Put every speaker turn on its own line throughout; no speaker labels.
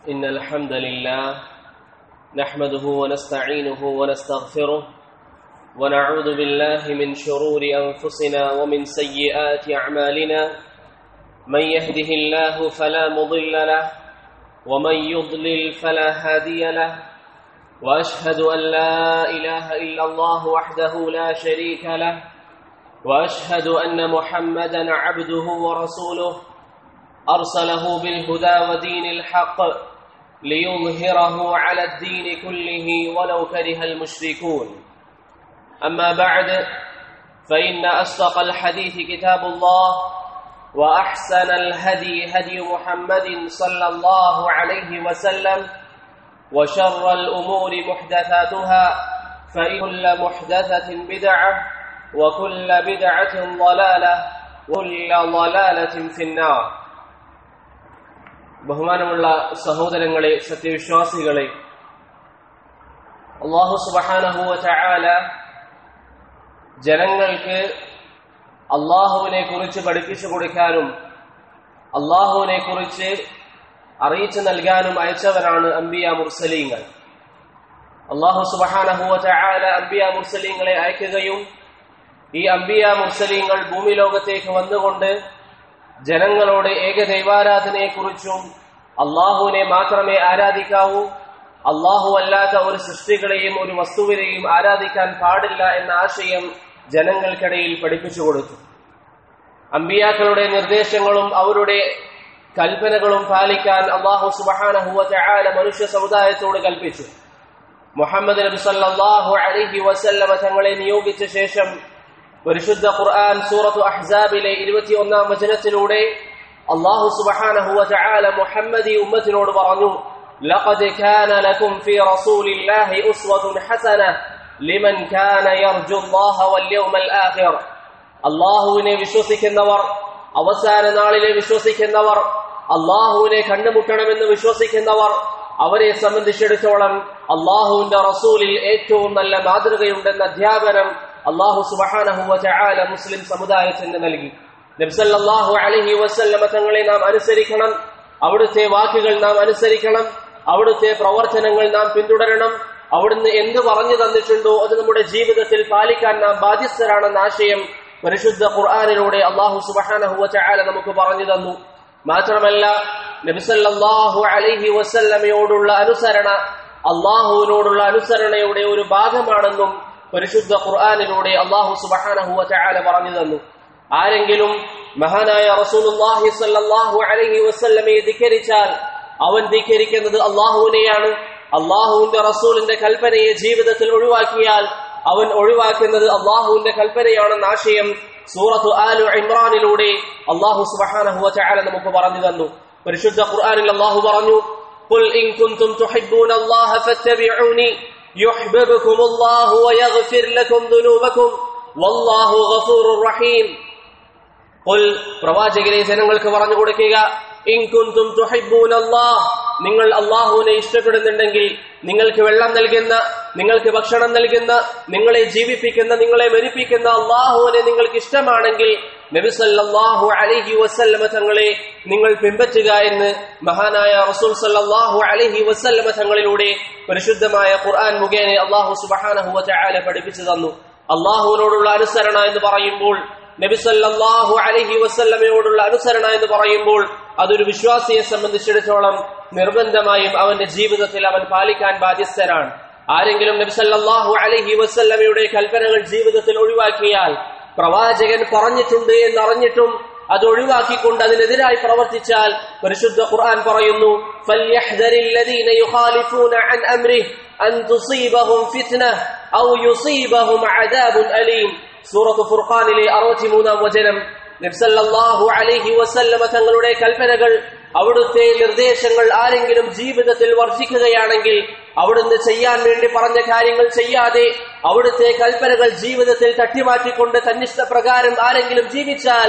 إن الحمد لله نحمده ونستعينه ونستغفره ونعوذ بالله من شرور أنفسنا ومن سيئات أعمالنا من يهده الله فلا مضل له ومن يضلل فلا هادي له وأشهد أن لا إله إلا الله وحده لا شريك له وأشهد أن محمدا عبده ورسوله أرسله بالهدى ودين الحق ليظهره على الدين كله ولو كره المشركون أما بعد فإن أصدق الحديث كتاب الله وأحسن الهدي هدي محمد صلى الله عليه وسلم وشر الأمور محدثاتها فإن كل محدثة بدعة وكل بدعة ضلالة وكل ضلالة في النار ബഹുമാനമുള്ള സഹോദരങ്ങളെ സത്യവിശ്വാസികളെ അള്ളാഹു സുബഹാനഹുവ ചായാല ജനങ്ങൾക്ക് അള്ളാഹുവിനെ കുറിച്ച് പഠിപ്പിച്ചു കൊടുക്കാനും അള്ളാഹുവിനെ കുറിച്ച് അറിയിച്ചു നൽകാനും അയച്ചവരാണ് അംബിയ മുർസലീങ്ങൾ അള്ളാഹു സുബഹാനഹുവ ചായാല അംബിയ മുർസലീങ്ങളെ അയക്കുകയും ഈ അംബിയ മുർസലീങ്ങൾ ഭൂമി ലോകത്തേക്ക് വന്നുകൊണ്ട് ജനങ്ങളോട് ഏകദൈവാരാധനയെക്കുറിച്ചും അള്ളാഹുവിനെ മാത്രമേ ആരാധിക്കാവൂ അള്ളാഹു അല്ലാത്ത ഒരു സൃഷ്ടികളെയും ഒരു വസ്തുവിനെയും ആരാധിക്കാൻ പാടില്ല എന്ന ആശയം ജനങ്ങൾക്കിടയിൽ പഠിപ്പിച്ചു കൊടുത്തു അമ്പിയാക്കളുടെ നിർദ്ദേശങ്ങളും അവരുടെ കൽപ്പനകളും പാലിക്കാൻ അള്ളാഹു സുബഹാനഹുവ ചായാല മനുഷ്യ സമുദായത്തോട് കൽപ്പിച്ചു മുഹമ്മദ് നബി സല്ലല്ലാഹു അലൈഹി വസല്ലമ തങ്ങളെ നിയോഗിച്ച ശേഷം പരിശുദ്ധ ഖുർആൻ സൂറത്തു അഹ്സാബിലെ ഇരുപത്തിയൊന്നാം വചനത്തിലൂടെ അള്ളാഹു സുബ്ഹാനഹു വതആല മുഹമ്മദി ഉമ്മത്തിനോട് പറഞ്ഞു لقد كان لكم في رسول الله أسوة حسنة لمن كان يرجو الله واليوم الآخر അള്ളാഹുവിനെ വിശ്വസിക്കുന്നവർ അവസാന നാളിലെ വിശ്വസിക്കുന്നവർ അള്ളാഹുവിനെ കണ്ടുമുട്ടണമെന്ന് വിശ്വസിക്കുന്നവർ അവരെ സംബന്ധിച്ചിടത്തോളം അള്ളാഹുവിന്റെ റസൂലിൽ ഏറ്റവും നല്ല മാതൃകയുണ്ടെന്ന അധ്യാപനം അള്ളാഹു സുബഹാനഹുവ ചായാല മുസ്ലിം സമുദായത്തിന് നൽകി നബ്സല്ലാഹു അലഹി വസല്ലമ തങ്ങളെ നാം അനുസരിക്കണം അവിടുത്തെ വാക്കുകൾ നാം അനുസരിക്കണം അവിടുത്തെ പ്രവർത്തനങ്ങൾ നാം പിന്തുടരണം അവിടുന്ന് എന്ത് പറഞ്ഞു തന്നിട്ടുണ്ടോ അത് നമ്മുടെ ജീവിതത്തിൽ പാലിക്കാൻ നാം ബാധ്യസ്ഥരാണെന്ന ആശയം പരിശുദ്ധ ഖുർആാനിലൂടെ അള്ളാഹു സുബഹാനഹുവ ചായാല നമുക്ക് പറഞ്ഞു തന്നു മാത്രമല്ല നബിസല്ലാഹു അലഹി വസല്ലമയോടുള്ള അനുസരണ അള്ളാഹുവിനോടുള്ള അനുസരണയുടെ ഒരു ഭാഗമാണെന്നും പരിശുദ്ധ ഖുർആാനിലൂടെ അള്ളാഹു സുബഹാനഹുവ ചായാല പറഞ്ഞു തന്നു ആരെങ്കിലും മഹാനായ റസൂലുള്ളാഹി സ്വല്ലല്ലാഹു അലൈഹി വസല്ലമയെ ധിക്കരിച്ചാൽ അവൻ ധിക്കരിക്കുന്നത് അള്ളാഹുവിനെയാണ് അള്ളാഹുവിന്റെ റസൂലിന്റെ കൽപ്പനയെ ജീവിതത്തിൽ ഒഴിവാക്കിയാൽ അവൻ ഒഴിവാക്കുന്നത് അള്ളാഹുവിന്റെ കൽപ്പനയാണെന്ന ആശയം സൂറത്തു ആലു ഇമ്രാനിലൂടെ അള്ളാഹു സുബഹാനഹുവ ചായാല നമുക്ക് പറഞ്ഞു തന്നു പരിശുദ്ധ ഖുർആനിൽ അള്ളാഹു പറഞ്ഞു قل إن كنتم تحبون الله فاتبعوني يحببكم الله ويغفر لكم ذنوبكم والله غفور رحيم قل പ്രവാചകരെ ജനങ്ങൾക്ക് പറഞ്ഞു കൊടുക്കുക ഇൻ കുന്തും തുഹിബ്ബൂന അല്ലാഹ് നിങ്ങൾ അള്ളാഹുവിനെ ഇഷ്ടപ്പെടുന്നുണ്ടെങ്കിൽ നിങ്ങൾക്ക് വെള്ളം നൽകുന്ന നിങ്ങൾക്ക് ഭക്ഷണം നൽകുന്ന നിങ്ങളെ ജീവിപ്പിക്കുന്ന നിങ്ങളെ മരിപ്പിക്കുന്ന അള്ളാഹുവിനെ നിങ്ങൾക്ക് ഇഷ്ടമാണെങ്കിൽ നബി സല്ലല്ലാഹു അലൈഹി വസല്ലമ തങ്ങളെ നിങ്ങൾ പിൻപറ്റുക എന്ന് മഹാനായ റസൂൽ സല്ലല്ലാഹു അലൈഹി വസല്ലമ തങ്ങളിലൂടെ പരിശുദ്ധമായ ഖുർആൻ മുഖേന അള്ളാഹു സുബ്ഹാനഹു വതആല പഠിപ്പിച്ചു തന്നു അള്ളാഹുവിനോടുള്ള അനുസരണ എന്ന് പറയുമ്പോൾ നബി സല്ലല്ലാഹു അലൈഹി വസല്ലമയോടുള്ള അനുസരണ എന്ന് പറയുമ്പോൾ അതൊരു വിശ്വാസിയെ സംബന്ധിച്ചിടത്തോളം നിർബന്ധമായും അവന്റെ ജീവിതത്തിൽ അവൻ പാലിക്കാൻ ബാധ്യസ്ഥരാണ് ആരെങ്കിലും നബി സല്ലല്ലാഹു അലൈഹി വസല്ലമയുടെ കൽപ്പനകൾ ജീവിതത്തിൽ ഒഴിവാക്കിയാൽ പ്രവാചകൻ പറഞ്ഞിട്ടുണ്ട് എന്നറിഞ്ഞിട്ടും അത് ഒഴിവാക്കിക്കൊണ്ട് അതിനെതിരായി പ്രവർത്തിച്ചാൽ പരിശുദ്ധ ഖുർആൻ പറയുന്നു ഫല്യഹ്ദരില്ലദീന യുഖാലിഫൂന അൻ അംരിഹി അൻ തുസീബഹും ഫിത്നഹ ഔ യുസീബഹും അദാബുൻ അലീം സൂറത്ത് ഫുർഖാനിലെ അറുപത്തിമൂന്നാം വചനം നബ്സല്ലാഹു അലൈഹി വസല്ലമ തങ്ങളുടെ കൽപ്പനകൾ അവിടുത്തെ നിർദ്ദേശങ്ങൾ ആരെങ്കിലും ജീവിതത്തിൽ വർജിക്കുകയാണെങ്കിൽ അവിടുന്ന് ചെയ്യാൻ വേണ്ടി പറഞ്ഞ കാര്യങ്ങൾ ചെയ്യാതെ അവിടുത്തെ കൽപ്പനകൾ ജീവിതത്തിൽ തട്ടിമാറ്റിക്കൊണ്ട് തന്നിഷ്ടപ്രകാരം ആരെങ്കിലും ജീവിച്ചാൽ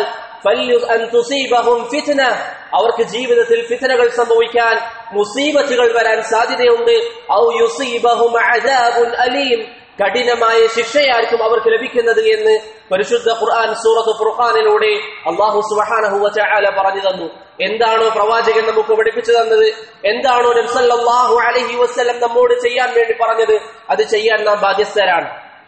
അവർക്ക് ജീവിതത്തിൽ ഫിത്തനകൾ സംഭവിക്കാൻ മുസീബത്തുകൾ വരാൻ സാധ്യതയുണ്ട് ഔ യുസീബഹും അലീം കഠിനമായ ശിക്ഷയായിരിക്കും അവർക്ക് ലഭിക്കുന്നത് എന്ന് പരിശുദ്ധ ഖുർആൻ സൂറത്ത് ഫുർഖാനിലൂടെ അള്ളാഹു സുബ്ഹാനഹു വതആല പറഞ്ഞു തന്നു എന്താണോ പ്രവാചകൻ നമുക്ക് പഠിപ്പിച്ചു തന്നത് എന്താണോ നബ്സല്ലാഹു അലൈഹി വസല്ലം നമ്മോട് ചെയ്യാൻ വേണ്ടി പറഞ്ഞത് അത് ചെയ്യാൻ നാം ബാധ്യസ്ഥരാണ്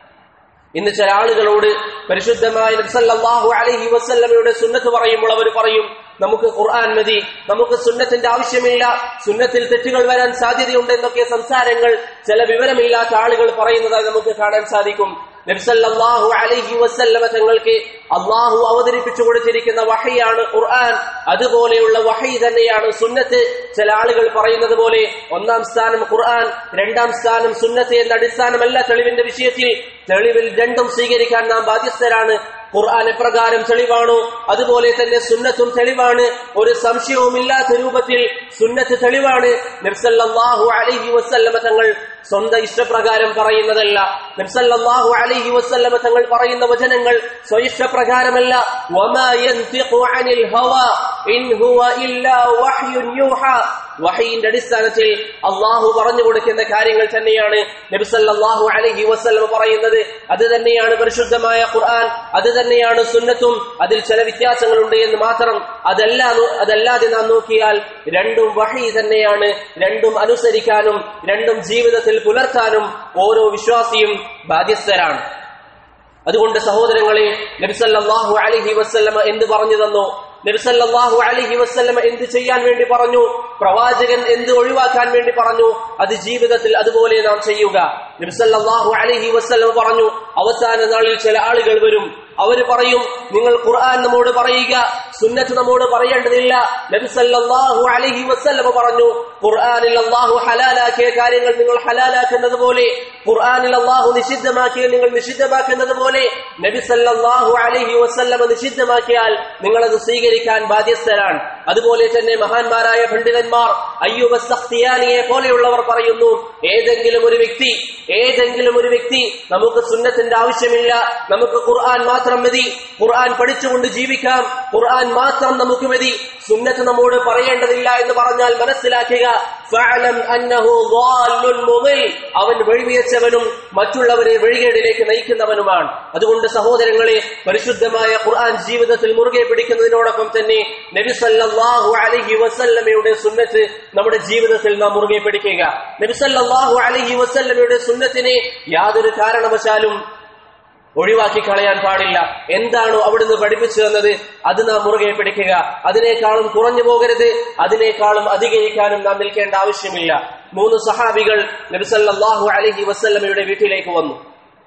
ഇന്ന് ചില ആളുകളോട് പരിശുദ്ധമായ നബ്സല്ലാഹു അലൈഹി വസല്ലമയുടെ സുന്നത്ത് പറയുമ്പോൾ അവർ പറയും നമുക്ക് ഖുർആൻ മതി നമുക്ക് സുന്നത്തിന്റെ ആവശ്യമില്ല സുന്നത്തിൽ തെറ്റുകൾ വരാൻ സാധ്യതയുണ്ട് എന്നൊക്കെ സംസാരങ്ങൾ ചില വിവരമില്ലാത്ത ആളുകൾ പറയുന്നതായി നമുക്ക് കാണാൻ സാധിക്കും നബ്സല്ലാഹു അലൈഹി വസല്ലമ തങ്ങൾക്ക് അള്ളാഹു അവതരിപ്പിച്ചു കൊടുത്തിരിക്കുന്ന വഹയാണ് ഖുർആൻ അതുപോലെയുള്ള വഹി തന്നെയാണ് സുന്നത്ത് ചില ആളുകൾ പറയുന്നത് പോലെ ഒന്നാം സ്ഥാനം ഖുർആൻ രണ്ടാം സ്ഥാനം സുന്നത്ത് എന്ന അടിസ്ഥാനമല്ല തെളിവിന്റെ വിഷയത്തിൽ തെളിവിൽ രണ്ടും സ്വീകരിക്കാൻ നാം ബാധ്യസ്ഥരാണ് ഖുർആൻ എപ്രകാരം തെളിവാണോ അതുപോലെ തന്നെ സുന്നത്തും തെളിവാണ് ഒരു സംശയവുമില്ലാത്ത രൂപത്തിൽ സുന്നത്ത് തെളിവാണ് നബ്സല്ലാഹു അലൈഹി വസല്ലമ തങ്ങൾ സ്വന്തം ഇഷ്ടപ്രകാരം പറയുന്നതല്ല നബ്സല്ലാഹു അലൈഹി വസല്ലമ തങ്ങൾ പറയുന്ന വചനങ്ങൾ സ്വയിഷ്ടപ്രകാരമല്ല വമാ യൻതിഖു അനിൽ ഹവാ ഇൻ ഹുവ ഇല്ലാ വഹ്യുൻ യൂഹാ വഹയിന്റെ അടിസ്ഥാനത്തിൽ അള്ളാഹു പറഞ്ഞു കൊടുക്കുന്ന കാര്യങ്ങൾ തന്നെയാണ് നബിസല്ലാഹു അലഹി വസ്ലം പറയുന്നത് അത് തന്നെയാണ് പരിശുദ്ധമായ ഖുർആൻ അത് തന്നെയാണ് സുന്നത്തും അതിൽ ചില വ്യത്യാസങ്ങളുണ്ട് എന്ന് മാത്രം അതല്ല അതല്ലാതെ നാം നോക്കിയാൽ രണ്ടും വഹി തന്നെയാണ് രണ്ടും അനുസരിക്കാനും രണ്ടും ജീവിതത്തിൽ പുലർത്താനും ഓരോ വിശ്വാസിയും ബാധ്യസ്ഥരാണ് അതുകൊണ്ട് സഹോദരങ്ങളെ നബിസല്ലാഹു അലഹി വസ്ല്ലമ എന്ത് പറഞ്ഞു തന്നോ നബിസല്ലാഹു അലഹി വസ്ല്ലമ എന്ത് ചെയ്യാൻ വേണ്ടി പറഞ്ഞു പ്രവാചകൻ എന്ത് ഒഴിവാക്കാൻ വേണ്ടി പറഞ്ഞു അത് ജീവിതത്തിൽ അതുപോലെ നാം ചെയ്യുക നബിസല്ലാഹു അലഹി വസ്ല്ലമ പറഞ്ഞു അവസാന നാളിൽ ചില ആളുകൾ വരും അവര് പറയും നിങ്ങൾ ഖുർആൻ നമ്മോട് പറയുക സുന്നത്ത് നമ്മോട് പറയേണ്ടതില്ല നബി സല്ലല്ലാഹു അലൈഹി വസല്ലമ പറഞ്ഞു ഖുർആനിൽ അല്ലാഹു ഹലാലാക്കിയ കാര്യങ്ങൾ നിങ്ങൾ ഹലാലാക്കുന്നത് പോലെ ഖുർആനിൽ അല്ലാഹു നിഷിദ്ധമാക്കിയ നിങ്ങൾ നിഷിദ്ധമാക്കുന്നത് പോലെ നബി സല്ലല്ലാഹു അലൈഹി വസല്ലമ നിഷിദ്ധമാക്കിയാൽ നിങ്ങൾ അത് സ്വീകരിക്കാൻ ബാധ്യസ്ഥരാണ് അതുപോലെ തന്നെ മഹാന്മാരായ പണ്ഡിതന്മാർ അയ്യൂബ് സഖ്തിയാനിയെ പോലെയുള്ളവർ പറയുന്നു ഏതെങ്കിലും ഒരു വ്യക്തി ഏതെങ്കിലും ഒരു വ്യക്തി നമുക്ക് സുന്നത്തിന്റെ ആവശ്യമില്ല നമുക്ക് ഖുർആൻ മാത്രം മതി ഖുർആൻ പഠിച്ചുകൊണ്ട് ജീവിക്കാം ഖുർആൻ മാത്രം നമുക്ക് മതി സുന്നത്ത് നമ്മോട് പറയേണ്ടതില്ല എന്ന് പറഞ്ഞാൽ മനസ്സിലാക്കുക ഫഅലം അന്നഹു ളാലുൻ മുദിൽ അവൻ വഴിവിയച്ചവനും മറ്റുള്ളവരെ വഴികേടിലേക്ക് നയിക്കുന്നവനുമാണ് അതുകൊണ്ട് സഹോദരങ്ങളെ പരിശുദ്ധമായ ഖുർആൻ ജീവിതത്തിൽ മുറുകെ പിടിക്കുന്നതിനോടൊപ്പം തന്നെ നബി സല്ലല്ലാഹു അലൈഹി വസല്ലമയുടെ സുന്നത്ത് നമ്മുടെ ജീവിതത്തിൽ നാം മുറുകെ പിടിക്കുക നബി സല്ലല്ലാഹു അലൈഹി വസല്ലമയുടെ സുന്നത്തിനെ യാതൊരു കാരണവശാലും ഒഴിവാക്കി കളയാൻ പാടില്ല എന്താണോ അവിടുന്ന് പഠിപ്പിച്ചു തന്നത് അത് നാം മുറുകെ പിടിക്കുക അതിനേക്കാളും കുറഞ്ഞു പോകരുത് അതിനേക്കാളും അധികരിക്കാനും നാം നിൽക്കേണ്ട ആവശ്യമില്ല മൂന്ന് സഹാബികൾ നബിസല്ലാഹു അലഹി വസ്ല്ലമയുടെ വീട്ടിലേക്ക് വന്നു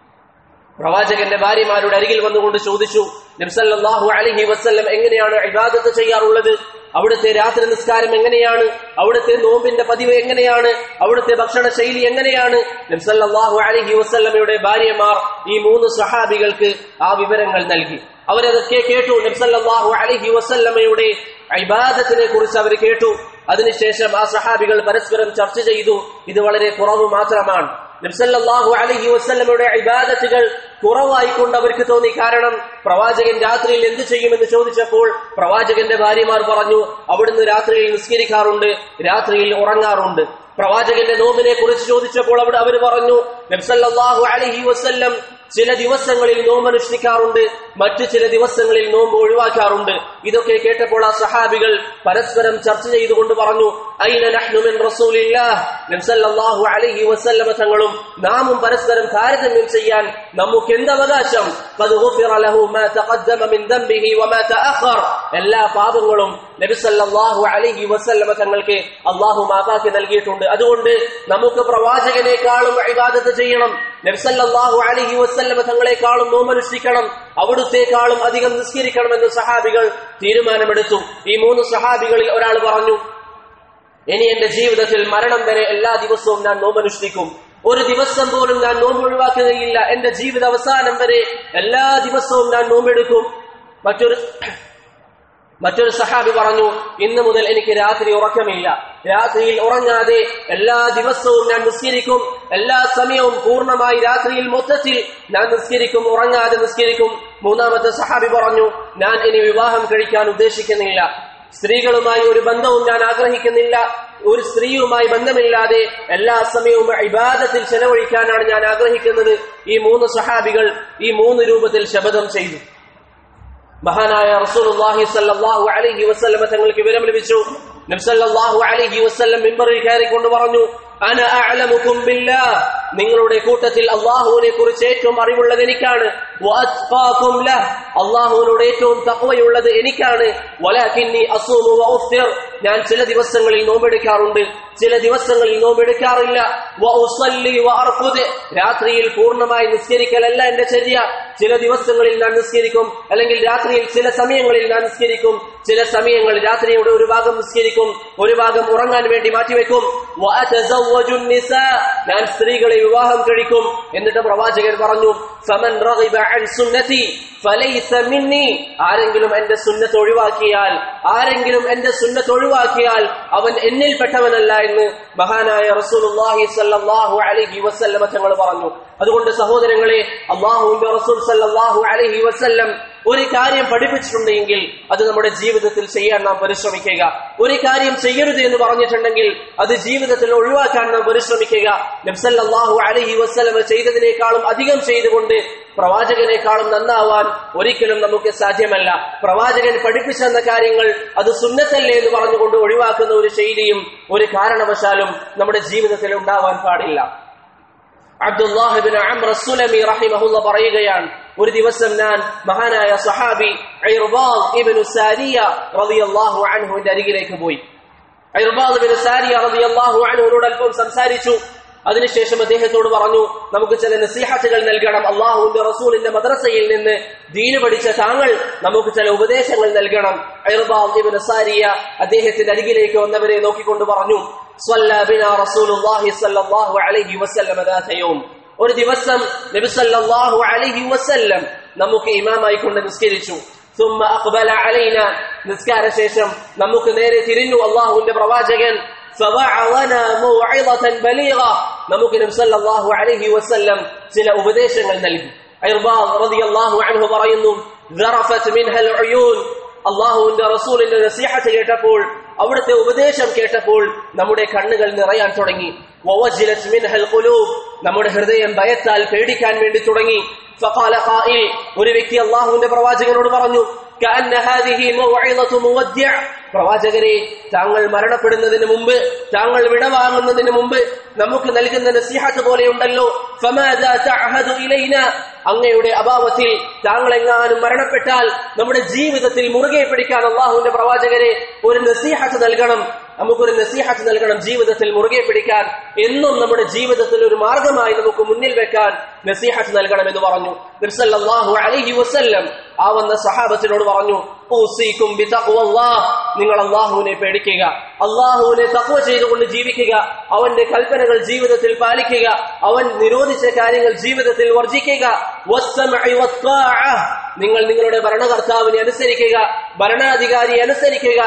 പ്രവാചകന്റെ ഭാര്യമാരുടെ അരികിൽ വന്നുകൊണ്ട് ചോദിച്ചു നബ്സല്ലാഹു അലഹി വസ്ല്ലം എങ്ങനെയാണ് ഇബാദത്ത് ചെയ്യാറുള്ളത് അവിടുത്തെ രാത്രി നിസ്കാരം എങ്ങനെയാണ് അവിടുത്തെ നോമ്പിന്റെ പതിവ് എങ്ങനെയാണ് അവിടുത്തെ ഭക്ഷണ ശൈലി എങ്ങനെയാണ് നബ്സല്ലാഹു അലഹി വസ്ല്ലമയുടെ ഭാര്യമാർ ഈ മൂന്ന് സഹാബികൾക്ക് ആ വിവരങ്ങൾ നൽകി അവരതൊക്കെ കേട്ടു നബ്സല്ലാഹു അലഹി വസ്ല്ലമയുടെ ഇബാദത്തിനെ കുറിച്ച് അവർ കേട്ടു അതിനുശേഷം ആ സഹാബികൾ പരസ്പരം ചർച്ച ചെയ്തു ഇത് വളരെ കുറവ് മാത്രമാണ് നബ്സല്ലാഹു അലഹി വസ്ല്ലമയുടെ ഇബാദത്തുകൾ കുറവായിക്കൊണ്ട് അവർക്ക് തോന്നി കാരണം പ്രവാചകൻ രാത്രിയിൽ എന്ത് ചെയ്യുമെന്ന് ചോദിച്ചപ്പോൾ പ്രവാചകന്റെ ഭാര്യമാർ പറഞ്ഞു അവിടുന്ന് രാത്രിയിൽ നിസ്കരിക്കാറുണ്ട് രാത്രിയിൽ ഉറങ്ങാറുണ്ട് പ്രവാചകന്റെ നോമ്പിനെ കുറിച്ച് ചോദിച്ചപ്പോൾ അവിടെ അവർ പറഞ്ഞു നബ്സല്ലാഹു അലഹി വസ്ല്ലം ചില ദിവസങ്ങളിൽ നോമ്പ് അനുഷ്ഠിക്കാറുണ്ട് മറ്റു ചില ദിവസങ്ങളിൽ നോമ്പ് ഒഴിവാക്കാറുണ്ട് ഇതൊക്കെ കേട്ടപ്പോൾ ആ സഹാബികൾ പരസ്പരം ചർച്ച ചെയ്തുകൊണ്ട് പറഞ്ഞു അയിന നഹ്നു മിൻ റസൂലില്ലാഹ് നബ്സല്ലാഹു അലൈഹി വസല്ലമ തങ്ങളും നാമും പരസ്പരം താരതമ്യം ചെയ്യാൻ നമുക്ക് എന്ത് അവകാശം ഖദ് ഗുഫിറ ലഹു മാ തഖദ്ദമ മിൻ ദംബിഹി വമാ തഅഖർ എല്ലാ പാപങ്ങളും നബി സല്ലല്ലാഹു അലൈഹി വസല്ലമ തങ്ങൾക്ക് അല്ലാഹു മാഫാക്കി നൽകിയിട്ടുണ്ട് അതുകൊണ്ട് നമുക്ക് പ്രവാചകനേക്കാളും ഇബാദത്ത് ചെയ്യണം നബി സല്ലല്ലാഹു അലൈഹി വസല്ലമ തങ്ങളെക്കാളും നോമനുഷ്ഠിക്കണം അവിടുത്തേക്കാളും അധികം നിസ്കരിക്കണമെന്ന് സഹാബികൾ തീരുമാനമെടുത്തു ഈ മൂന്ന് സഹാബികളിൽ ഒരാൾ പറഞ്ഞു ഇനി എന്റെ ജീവിതത്തിൽ മരണം വരെ എല്ലാ ദിവസവും ഞാൻ നോമനുഷ്ഠിക്കും ഒരു ദിവസം പോലും ഞാൻ നോമ്പ് ഒഴിവാക്കുകയില്ല എന്റെ ജീവിത അവസാനം വരെ എല്ലാ ദിവസവും ഞാൻ നോമ്പെടുക്കും മറ്റൊരു മറ്റൊരു സഹാബി പറഞ്ഞു ഇന്നു മുതൽ എനിക്ക് രാത്രി ഉറക്കമില്ല രാത്രിയിൽ ഉറങ്ങാതെ എല്ലാ ദിവസവും ഞാൻ നിസ്കരിക്കും എല്ലാ സമയവും പൂർണ്ണമായി രാത്രിയിൽ മൊത്തത്തിൽ ഞാൻ നിസ്കരിക്കും ഉറങ്ങാതെ നിസ്കരിക്കും മൂന്നാമത്തെ സഹാബി പറഞ്ഞു ഞാൻ ഇനി വിവാഹം കഴിക്കാൻ ഉദ്ദേശിക്കുന്നില്ല സ്ത്രീകളുമായി ഒരു ബന്ധവും ഞാൻ ആഗ്രഹിക്കുന്നില്ല ഒരു സ്ത്രീയുമായി ബന്ധമില്ലാതെ എല്ലാ സമയവും ഇബാദത്തിൽ ചെലവഴിക്കാനാണ് ഞാൻ ആഗ്രഹിക്കുന്നത് ഈ മൂന്ന് സഹാബികൾ ഈ മൂന്ന് രൂപത്തിൽ ശപഥം ചെയ്തു മഹാനായ റസൂലുള്ളാഹി സല്ലല്ലാഹു അലൈഹി വസല്ലമ തങ്ങൾക്ക് വിവരം ലഭിച്ചു നബി സല്ലല്ലാഹു അലൈഹി വസല്ലം മിമ്പറിൽ കയറിക്കൊണ്ട് പറഞ്ഞു അന അഅലമുക്കും ബില്ലാഹ് നിങ്ങളുടെ കൂട്ടത്തിൽ അള്ളാഹുവിനെ കുറിച്ച് ഏറ്റവും അറിവുള്ളത് എനിക്കാണ് വഅത്ഖാകും ലഹ് അള്ളാഹുവിനോട് ഏറ്റവും തഖ്വയുള്ളത് എനിക്കാണ് വലാകിന്നി അസൂമു വഉഫ്തിർ ഞാൻ ചില ദിവസങ്ങളിൽ നോമ്പെടുക്കാറുണ്ട് ചില ദിവസങ്ങളിൽ നോമ്പെടുക്കാറില്ല വഉസല്ലി വഅർഖുദ് രാത്രിയിൽ പൂർണ്ണമായി നിസ്കരിക്കലല്ല എന്റെ ചര്യ ചില ദിവസങ്ങളിൽ ഞാൻ നിസ്കരിക്കും അല്ലെങ്കിൽ രാത്രിയിൽ ചില സമയങ്ങളിൽ ഞാൻ നിസ്കരിക്കും ചില സമയങ്ങളിൽ രാത്രിയുടെ ഒരു ഭാഗം നിസ്കരിക്കും ഒരു ഭാഗം ഉറങ്ങാൻ വേണ്ടി മാറ്റിവെക്കും വഅതസവ്വജു നിസാ ഞാൻ സ്ത്രീകളെ വിവാഹം കഴിക്കും എന്നിട്ട് പ്രവാചകൻ പറഞ്ഞു ഫമൻ റഗിബ അൻ സുന്നതി ഫലൈസ മിന്നി ആരെങ്കിലും എന്റെ സുന്നത്ത് ഒഴിവാക്കിയാൽ ആരെങ്കിലും എന്റെ സുന്നത്ത് ഒഴിവാക്കിയാൽ അവൻ എന്നിൽപ്പെട്ടവനല്ല എന്ന് മഹാനായ റസൂലുള്ളാഹി സ്വല്ലല്ലാഹു അലൈഹി വസല്ലമ തങ്ങൾ പറഞ്ഞു അതുകൊണ്ട് സഹോദരങ്ങളെ അള്ളാഹുവിന്റെ റസൂൽ സല്ലല്ലാഹു അലൈഹി വസല്ലം ഒരു കാര്യം പഠിപ്പിച്ചിട്ടുണ്ടെങ്കിൽ അത് നമ്മുടെ ജീവിതത്തിൽ ചെയ്യാൻ നാം പരിശ്രമിക്കുക ഒരു കാര്യം ചെയ്യരുത് എന്ന് പറഞ്ഞിട്ടുണ്ടെങ്കിൽ അത് ജീവിതത്തിൽ ഒഴിവാക്കാൻ നാം പരിശ്രമിക്കുക നബ്സല്ലാഹു അലഹി വസ്ലമ ചെയ്തതിനേക്കാളും അധികം ചെയ്തുകൊണ്ട് പ്രവാചകനേക്കാളും നന്നാവാൻ ഒരിക്കലും നമുക്ക് സാധ്യമല്ല പ്രവാചകൻ പഠിപ്പിച്ചെന്ന കാര്യങ്ങൾ അത് സുന്നത്തല്ലേ എന്ന് പറഞ്ഞുകൊണ്ട് ഒഴിവാക്കുന്ന ഒരു ശൈലിയും ഒരു കാരണവശാലും നമ്മുടെ ജീവിതത്തിൽ ഉണ്ടാവാൻ പാടില്ല അബ്ദുല്ലാഹിബിൻ അംർ സുലമി റഹിമഹുല്ല പറയുകയാണ് ഒരു ദിവസം ഞാൻ മഹാനായ സഹാബി ഇർബാദ് ഇബ്നു സാരിയ റളിയല്ലാഹു അൻഹുവിന്റെ അരികിലേക്ക് പോയി ഇർബാദ് ഇബ്നു സാരിയ റളിയല്ലാഹു അൻഹുവിനോട് അല്പം സംസാരിച്ചു അതിനുശേഷം അദ്ദേഹത്തോട് പറഞ്ഞു നമുക്ക് ചില നസീഹത്തുകൾ നൽകണം അള്ളാഹുവിന്റെ റസൂലിന്റെ മദ്രസയിൽ നിന്ന് ദീന് പഠിച്ച താങ്കൾ നമുക്ക് ചില ഉപദേശങ്ങൾ നൽകണം ഇർബാദ് ഇബ്നു സാരിയ അദ്ദേഹത്തിന്റെ അരികിലേക്ക് വന്നവരെ നോക്കിക്കൊണ്ട് പറഞ്ഞു صلى بنا رسول الله صلى الله عليه وسلم ذات يوم ഒരു ദിവസം നബി സല്ലല്ലാഹു അലൈഹി വസല്ലം നമുക്ക് ഇമാമായി കൊണ്ട് നിസ്കരിച്ചു ثم اقبل علينا നിസ്കാര ശേഷം നമുക്ക് നേരെ തിരിഞ്ഞു അള്ളാഹുവിന്റെ പ്രവാചകൻ فوعظنا موعظة بليغة നമുക്ക് നബി സല്ലല്ലാഹു അലൈഹി വസല്ലം ചില ഉപദേശങ്ങൾ നൽകി ഇർബാദ് റളിയല്ലാഹു അൻഹു പറയുന്നു ذرفت منها العيون അള്ളാഹുവിന്റെ റസൂലിന്റെ നസീഹത്ത് കേട്ടപ്പോൾ അവിടുത്തെ ഉപദേശം കേട്ടപ്പോൾ നമ്മുടെ കണ്ണുകൾ നിറയാൻ തുടങ്ങി നമ്മുടെ ഹൃദയം ഭയത്താൽ പേടിക്കാൻ വേണ്ടി തുടങ്ങി ഒരു വ്യക്തി അള്ളാഹുവിന്റെ പ്രവാചകനോട് പറഞ്ഞു പ്രവാചകരെ താങ്കൾ മരണപ്പെടുന്നതിന് മുമ്പ് താങ്കൾ വിടവാങ്ങുന്നതിന് മുമ്പ് നമുക്ക് നൽകുന്ന നസീഹത്ത് പോലെയുണ്ടല്ലോ അങ്ങയുടെ അഭാവത്തിൽ താങ്കൾ എങ്ങാനും മരണപ്പെട്ടാൽ നമ്മുടെ ജീവിതത്തിൽ മുറുകെ പിടിക്കാൻ അള്ളാഹുവിന്റെ പ്രവാചകരെ ഒരു നസീഹത്ത് നൽകണം നമുക്കൊരു നസീഹത്ത് നൽകണം ജീവിതത്തിൽ മുറുകെ പിടിക്കാൻ എന്നും നമ്മുടെ ജീവിതത്തിൽ ഒരു മാർഗമായി നമുക്ക് മുന്നിൽ വെക്കാൻ നസീഹത്ത് നൽകണം എന്ന് പറഞ്ഞു നിർസല്ലാഹു അലഹി വസ്ല്ലം ആ വന്ന സഹാബത്തിനോട് പറഞ്ഞു നിങ്ങൾ അള്ളാഹുവിനെ പേടിക്കുക അള്ളാഹുവിനെ തക്വ ചെയ്തുകൊണ്ട് ജീവിക്കുക അവന്റെ കൽപ്പനകൾ ജീവിതത്തിൽ പാലിക്കുക അവൻ നിരോധിച്ച കാര്യങ്ങൾ ജീവിതത്തിൽ വർജിക്കുക നിങ്ങൾ നിങ്ങളുടെ ഭരണകർത്താവിനെ അനുസരിക്കുക ഭരണാധികാരിയെ അനുസരിക്കുക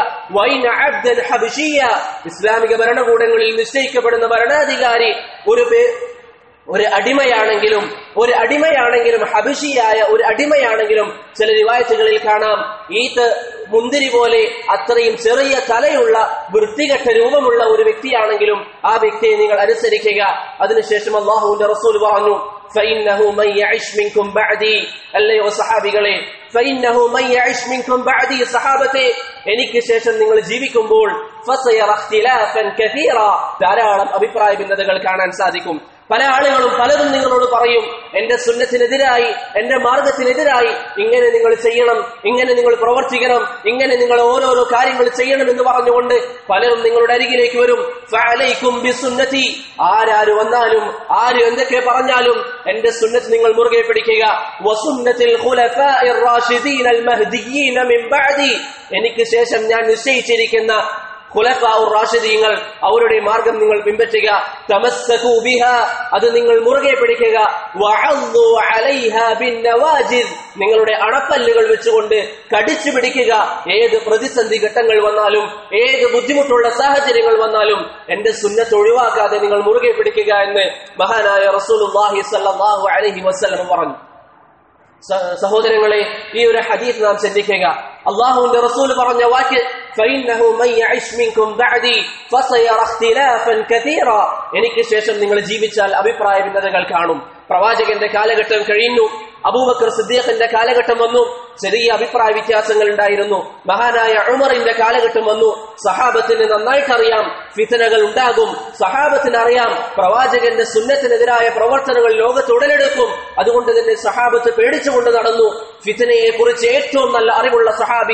ഇസ്ലാമിക ഭരണകൂടങ്ങളിൽ നിശ്ചയിക്കപ്പെടുന്ന ഭരണാധികാരി ഒരു പേ ഒരു അടിമയാണെങ്കിലും ഒരു അടിമയാണെങ്കിലും ഹബിഷിയായ ഒരു അടിമയാണെങ്കിലും ചില റിവായത്തുകളിൽ കാണാം ഈത്ത് മുന്തിരി പോലെ അത്രയും ചെറിയ തലയുള്ള വൃത്തികെട്ട രൂപമുള്ള ഒരു വ്യക്തിയാണെങ്കിലും ആ വ്യക്തിയെ നിങ്ങൾ അനുസരിക്കുക അതിനുശേഷം അള്ളാഹുവിന്റെ റസൂൽ പറഞ്ഞു فإنه من يعش منكم بعدي അല്ലയോ സഹാബികളെ فإنه من يعش منكم بعدي സഹാബത്തെ എനിക്ക് ശേഷം നിങ്ങൾ ജീവിക്കുമ്പോൾ فسيرى اختلافا كثيرا ധാരാളം അഭിപ്രായ ഭിന്നതകൾ കാണാൻ സാധിക്കും പല ആളുകളും പലരും നിങ്ങളോട് പറയും എന്റെ സുന്നത്തിനെതിരായി എന്റെ മാർഗത്തിനെതിരായി ഇങ്ങനെ നിങ്ങൾ ചെയ്യണം ഇങ്ങനെ നിങ്ങൾ പ്രവർത്തിക്കണം ഇങ്ങനെ നിങ്ങൾ ഓരോരോ കാര്യങ്ങൾ ചെയ്യണം എന്ന് പറഞ്ഞുകൊണ്ട് പലരും നിങ്ങളുടെ അരികിലേക്ക് വരും ഫഅലൈക്കും ബിസുന്നതി ആരാര് വന്നാലും ആര് എന്തൊക്കെ പറഞ്ഞാലും എന്റെ സുന്നത്ത് നിങ്ങൾ മുറുകെ പിടിക്കുക വസുന്നത്തിൽ ഖുലഫാഇർ റാഷിദീൻ അൽ മഹ്ദിയീന മിൻ ബഅദി എനിക്ക് ശേഷം ഞാൻ നിശ്ചയിച്ചിരിക്കുന്ന റാഷിദീങ്ങൾ അവരുടെ മാർഗം നിങ്ങൾ പിൻപറ്റുക തമസ്സകൂ ബിഹ അത് നിങ്ങൾ മുറുകെ പിടിക്കുക വഅള്ളു അലൈഹ ബിന്നവാജിദ് നിങ്ങളുടെ അണപ്പല്ലുകൾ വെച്ചുകൊണ്ട് കടിച്ചു പിടിക്കുക ഏത് പ്രതിസന്ധി ഘട്ടങ്ങൾ വന്നാലും ഏത് ബുദ്ധിമുട്ടുള്ള സാഹചര്യങ്ങൾ വന്നാലും എന്റെ സുന്നത്ത് ഒഴിവാക്കാതെ നിങ്ങൾ മുറുകെ പിടിക്കുക എന്ന് മഹാനായ റസൂലുള്ളാഹി സ്വല്ലല്ലാഹു അലൈഹി വസല്ലം പറഞ്ഞു സഹോദരങ്ങളെ ഈ ഒരു ഹദീസ് നാം ചിന്തിക്കുക അള്ളാഹുവിന്റെ റസൂൽ പറഞ്ഞ വാക്ക് فإنه من يعش منكم بعدي فسيرى اختلافا كثيرا എനിക്ക് ശേഷം നിങ്ങൾ ജീവിച്ചാൽ അഭിപ്രായ ഭിന്നതകൾ കാണും പ്രവാചകന്റെ കാലഘട്ടം കഴിഞ്ഞു അബൂബക്കർ സിദ്ദീഖിന്റെ കാലഘട്ടം വന്നു ചെറിയ അഭിപ്രായ വ്യത്യാസങ്ങൾ ഉണ്ടായിരുന്നു മഹാനായ ഉമറിന്റെ കാലഘട്ടം വന്നു സഹാബത്തിന് നന്നായിട്ടറിയാം ഫിത്തനകൾ ഉണ്ടാകും സഹാബത്തിന് അറിയാം പ്രവാചകന്റെ സുന്നത്തിനെതിരായ പ്രവർത്തനങ്ങൾ ലോകത്ത് ഉടലെടുക്കും അതുകൊണ്ട് തന്നെ സഹാബത്ത് പേടിച്ചുകൊണ്ട് നടന്നു ഫിത്തനയെ കുറിച്ച് ഏറ്റവും നല്ല അറിവുള്ള സഹാബി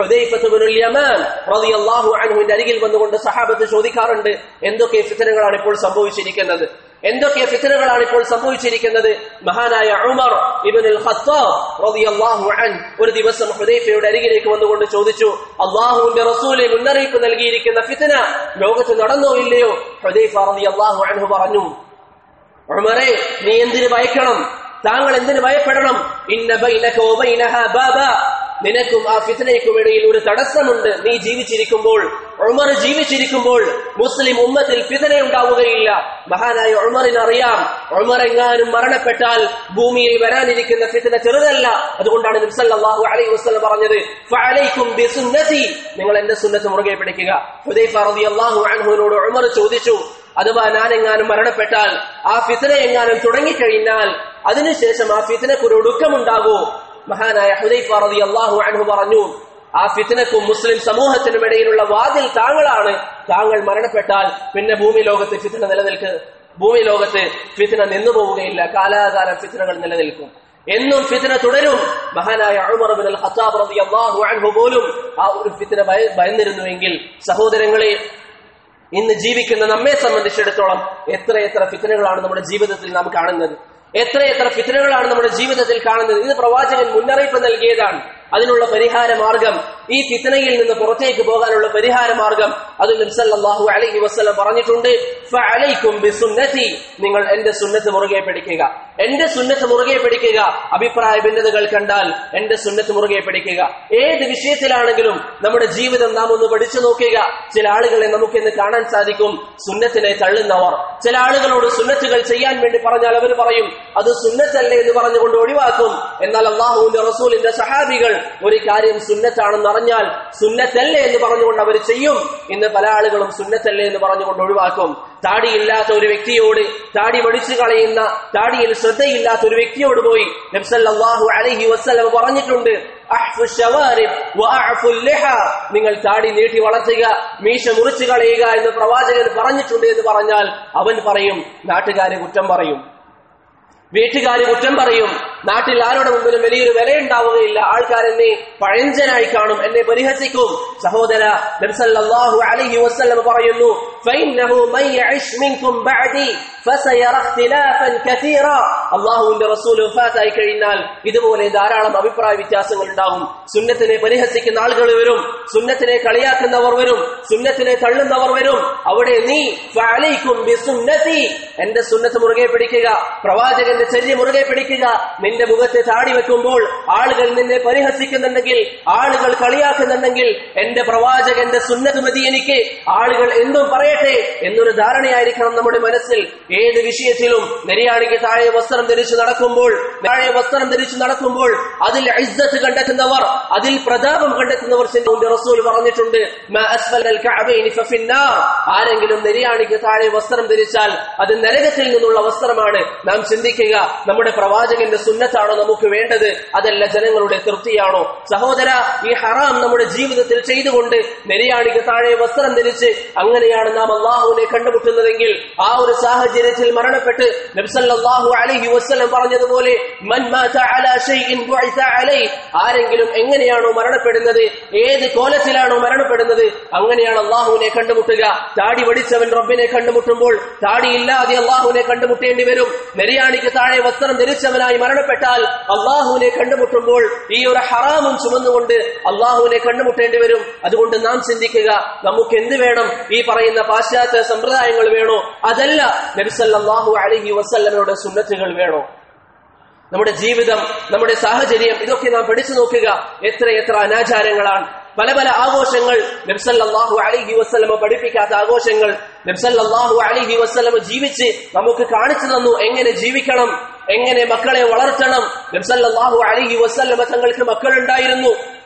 അൻഹുവിന്റെ അരികിൽ വന്നുകൊണ്ട് സഹാബത്ത് ചോദിക്കാറുണ്ട് എന്തൊക്കെ ഫിത്തനകളാണ് ഇപ്പോൾ സംഭവിച്ചിരിക്കുന്നത് എന്തൊക്കെ ഫിത്തനകളാണ് ഇപ്പോൾ സംഭവിച്ചിരിക്കുന്നത് മഹാനായ ഉമർ ഇബ്നുൽ ഖത്താബ് റളിയല്ലാഹു അൻ ഒരു ദിവസം ഹുദൈഫയുടെ അരികിലേക്ക് വന്നുകൊണ്ട് ചോദിച്ചു അള്ളാഹുവിന്റെ റസൂലെ മുന്നറിയിപ്പ് നൽകിയിരിക്കുന്ന ഫിത്തന ലോകത്ത് നടന്നോ ഇല്ലയോ ഹുദൈഫ റളിയല്ലാഹു അൻഹു പറഞ്ഞു ഉമറെ നീ എന്തിനു ഭയക്കണം താങ്കൾ എന്തിനു ഭയപ്പെടണം ഇന്ന ബൈനക വബൈനഹ ബാബ നിനക്കും ആ ഫിത്തനയ്ക്കും ഇടയിൽ ഒരു തടസ്സമുണ്ട് നീ ജീവിച്ചിരിക്കുമ്പോൾ ഉമർ ജീവിച്ചിരിക്കുമ്പോൾ മുസ്ലിം ഉമ്മത്തിൽ ഫിതന ഉണ്ടാവുകയില്ല മഹാനായ ഉമറിന് അറിയാം ഉമർ എങ്ങാനും മരണപ്പെട്ടാൽ ഭൂമിയിൽ വരാനിരിക്കുന്ന ഫിതന ചെറുതല്ല അതുകൊണ്ടാണ് നബ്സല്ലാഹു അലൈഹി വസ്ലം പറഞ്ഞത് ഫഅലൈക്കും ബിസുന്നതി നിങ്ങൾ എന്റെ സുന്നത്ത് മുറുകെ പിടിക്കുക ഹുദൈഫ റളിയല്ലാഹു അൻഹുവിനോട് ഉമർ ചോദിച്ചു അഥവാ ഞാൻ എങ്ങാനും മരണപ്പെട്ടാൽ ആ ഫിതന എങ്ങാനും തുടങ്ങിക്കഴിഞ്ഞാൽ അതിനുശേഷം ആ ഫിതനക്ക് ഒരു ഒടുക്കമുണ്ടാകൂ മഹാനായ ഹുദൈഫ റളിയല്ലാഹു അൻഹു പറഞ്ഞു ആ ഫിത്തനക്കും മുസ്ലിം സമൂഹത്തിനും ഇടയിലുള്ള വാതിൽ താങ്കളാണ് താങ്കൾ മരണപ്പെട്ടാൽ പിന്നെ ഭൂമി ലോകത്ത് ഫിത്തന നിലനിൽക്ക് ഭൂമി ലോകത്ത് ഫിത്തന നിന്നു പോവുകയില്ല കാലാകാലം ഫിത്തനകൾ നിലനിൽക്കും എന്നും ഫിത്തന തുടരും മഹാനായ ഉമർ ബിൻ അൽ ഖത്താബ് റളിയല്ലാഹു അൻഹു പോലും ആ ഒരു ഫിത്തന ഭയന്നിരുന്നുവെങ്കിൽ സഹോദരങ്ങളെ ഇന്ന് ജീവിക്കുന്ന നമ്മെ സംബന്ധിച്ചിടത്തോളം എത്ര എത്ര ഫിത്തനകളാണ് നമ്മുടെ ജീവിതത്തിൽ നാം കാണുന്നത് എത്രയെത്ര ഫിത്തനകളാണ് നമ്മുടെ ജീവിതത്തിൽ കാണുന്നത് ഇത് പ്രവാചകൻ മുന്നറിയിപ്പ് നൽകിയതാണ് അതിനുള്ള പരിഹാര മാർഗം ഈ ഫിത്തനയിൽ നിന്ന് പുറത്തേക്ക് പോകാനുള്ള പരിഹാര മാർഗം അത് നബ്സല്ലാഹു അലൈഹി വസ്ലം പറഞ്ഞിട്ടുണ്ട് ഫഅലൈക്കും ബിസുന്നതി നിങ്ങൾ എന്റെ സുന്നത്ത് മുറുകെ പിടിക്കുക എന്റെ സുന്നത്ത് മുറുകെ പിടിക്കുക അഭിപ്രായ ഭിന്നതകൾ കണ്ടാൽ എന്റെ സുന്നത്ത് മുറുകെ പിടിക്കുക ഏത് വിഷയത്തിലാണെങ്കിലും നമ്മുടെ ജീവിതം നാം ഒന്ന് പഠിച്ചു നോക്കുക ചില ആളുകളെ നമുക്കിന്ന് കാണാൻ സാധിക്കും സുന്നത്തിനെ തള്ളുന്നവർ ചില ആളുകളോട് സുന്നത്തുകൾ ചെയ്യാൻ വേണ്ടി പറഞ്ഞാൽ അവർ പറയും അത് സുന്നത്തല്ലേ എന്ന് പറഞ്ഞുകൊണ്ട് ഒഴിവാക്കും എന്നാൽ അള്ളാഹുവിന്റെ റസൂലിന്റെ സഹാബികൾ ഒരു കാര്യം സുന്നത്താണെന്ന് അറിഞ്ഞാൽ സുന്നത്തല്ലേ എന്ന് പറഞ്ഞുകൊണ്ട് അവർ ചെയ്യും ഇന്ന് പല ആളുകളും സുന്നത്തല്ലേ എന്ന് പറഞ്ഞുകൊണ്ട് ഒഴിവാക്കും താടിയില്ലാത്ത ഒരു വ്യക്തിയോട് താടി മടിച്ചു കളയുന്ന താടിയിൽ ശ്രദ്ധയില്ലാത്ത ഒരു വ്യക്തിയോട് പോയി നബ്സല്ലാഹു അലഹി വസ്ലം പറഞ്ഞിട്ടുണ്ട് നിങ്ങൾ താടി നീട്ടി വളർത്തുക മീശ മുറിച്ചു കളയുക എന്ന് പ്രവാചകൻ പറഞ്ഞിട്ടുണ്ട് എന്ന് പറഞ്ഞാൽ അവൻ പറയും നാട്ടുകാരെ കുറ്റം പറയും വീട്ടുകാർ കുറ്റം പറയും നാട്ടിൽ ആരുടെ മുമ്പിലും വലിയൊരു വില ഉണ്ടാവുകയില്ല ആൾക്കാർ എന്നെ പഴഞ്ചനായി കാണും എന്നെ പരിഹസിക്കും സഹോദര നബ്സല്ലാഹു അലൈഹി വസല്ലം പറയുന്നു ഫൈന്നഹു മൻ യഇശ് മിൻകും ബഅദി ഫസയറ ഇഖ്തിലാഫൻ കസീറ അല്ലാഹുവിന്റെ റസൂൽ വഫാത്തായി കഴിഞ്ഞാൽ ഇതുപോലെ ധാരാളം അഭിപ്രായ വ്യത്യാസങ്ങൾ ഉണ്ടാകും സുന്നത്തിനെ പരിഹസിക്കുന്ന ആളുകൾ വരും സുന്നത്തിനെ കളിയാക്കുന്നവർ വരും സുന്നത്തിനെ തള്ളുന്നവർ വരും അവിടെ നീ ഫഅലൈക്കും ബിസുന്നതി എന്റെ സുന്നത്ത് മുറുകെ പിടിക്കുക പ്രവാചകന്റെ ചര്യ മുറുകെ പിടിക്കുക നിന്റെ മുഖത്തെ താടി വെക്കുമ്പോൾ ആളുകൾ നിന്നെ പരിഹസിക്കുന്നുണ്ടെങ്കിൽ ആളുകൾ കളിയാക്കുന്നുണ്ടെങ്കിൽ എന്റെ പ്രവാചകന്റെ സുന്നത്ത് മതി എനിക്ക് ആളുകൾ എന്തും പറയട്ടെ എന്നൊരു ധാരണയായിരിക്കണം നമ്മുടെ മനസ്സിൽ ഏത് വിഷയത്തിലും നെരിയാണിക്ക് താഴെ വസ്ത്രം ധരിച്ചു നടക്കുമ്പോൾ താഴെ വസ്ത്രം ധരിച്ചു നടക്കുമ്പോൾ അതിൽ ഇസ്സത്ത് കണ്ടെത്തുന്നവർ അതിൽ പ്രതാപം കണ്ടെത്തുന്നവർ ചെന്നുകൊണ്ട് റസൂൽ പറഞ്ഞിട്ടുണ്ട് "മാ അസ്ഫലൽ കഅബൈനി ഫഫിന്നാർ." ആരെങ്കിലും നെരിയാണിക്ക് താഴെ വസ്ത്രം ധരിച്ചാൽ അത് നരകത്തിൽ നിന്നുള്ള വസ്ത്രമാണ് നാം ചിന്തിക്കുക നമ്മുടെ പ്രവാചകന്റെ സുന്നത്താണോ നമുക്ക് വേണ്ടത് അതല്ല ജനങ്ങളുടെ തൃപ്തിയാണോ സഹോദര ഈ ഹറാം നമ്മുടെ ജീവിതത്തിൽ ചെയ്തുകൊണ്ട് നെരിയാണിക്ക് താഴെ വസ്ത്രം ധരിച്ച് അങ്ങനെയാണ് നാം അള്ളാഹുവിനെ കണ്ടുമുട്ടുന്നതെങ്കിൽ ആ ഒരു സാഹചര്യത്തിൽ മരണപ്പെട്ട് നബ്സല്ലാഹു അലൈഹി വസ്ലം പറഞ്ഞതുപോലെ മൻ മാത അലാ ഷൈഇൻ ബുഇസ അലൈഹി ആരെങ്കിലും എങ്ങനെയാണോ മരണപ്പെടുന്നത് ഏത് കോലത്തിലാണോ മരണപ്പെടുന്നത് അങ്ങനെയാണ് അള്ളാഹുവിനെ കണ്ടുമുട്ടുക താടി വടിച്ചവൻ റബ്ബിനെ കണ്ടുമുട്ടുമ്പോൾ താടിയില്ലാതെ അള്ളാഹുവിനെ കണ്ടുമുട്ടേണ്ടി വരും നെരിയാണിക്ക് താഴെ വസ്ത്രം ധരിച്ചവനായി മരണപ്പെട്ടാൽ അള്ളാഹുവിനെ കണ്ടുമുട്ടുമ്പോൾ ഈ ഒരു ഹറാമും ചുമന്നുകൊണ്ട് അള്ളാഹുവിനെ കണ്ടുമുട്ടേണ്ടി വരും അതുകൊണ്ട് നാം ചിന്തിക്കുക നമുക്ക് എന്ത് വേണം ഈ പറയുന്ന പാശ്ചാത്യ സമ്പ്രദായങ്ങൾ വേണോ അതല്ല നബിസല്ലാഹു അലഹി വസല്ലമയുടെ സുന്നത്തുകൾ വേണോ നമ്മുടെ ജീവിതം നമ്മുടെ സാഹചര്യം ഇതൊക്കെ നാം പഠിച്ചു നോക്കുക എത്ര എത്ര അനാചാരങ്ങളാണ് പല പല ആഘോഷങ്ങൾ നബ്സല്ലാഹു അലിഹി വസ്ലമ പഠിപ്പിക്കാത്ത ആഘോഷങ്ങൾ നബ്സല്ലാഹു അലിഹി വസ്ലമ ജീവിച്ച് നമുക്ക് കാണിച്ചു തന്നു എങ്ങനെ ജീവിക്കണം എങ്ങനെ മക്കളെ വളർത്തണം നബ്സല്ലാഹു അലിഹി വസ്ലമ തങ്ങൾക്ക് മക്കളുണ്ടായിരുന്നു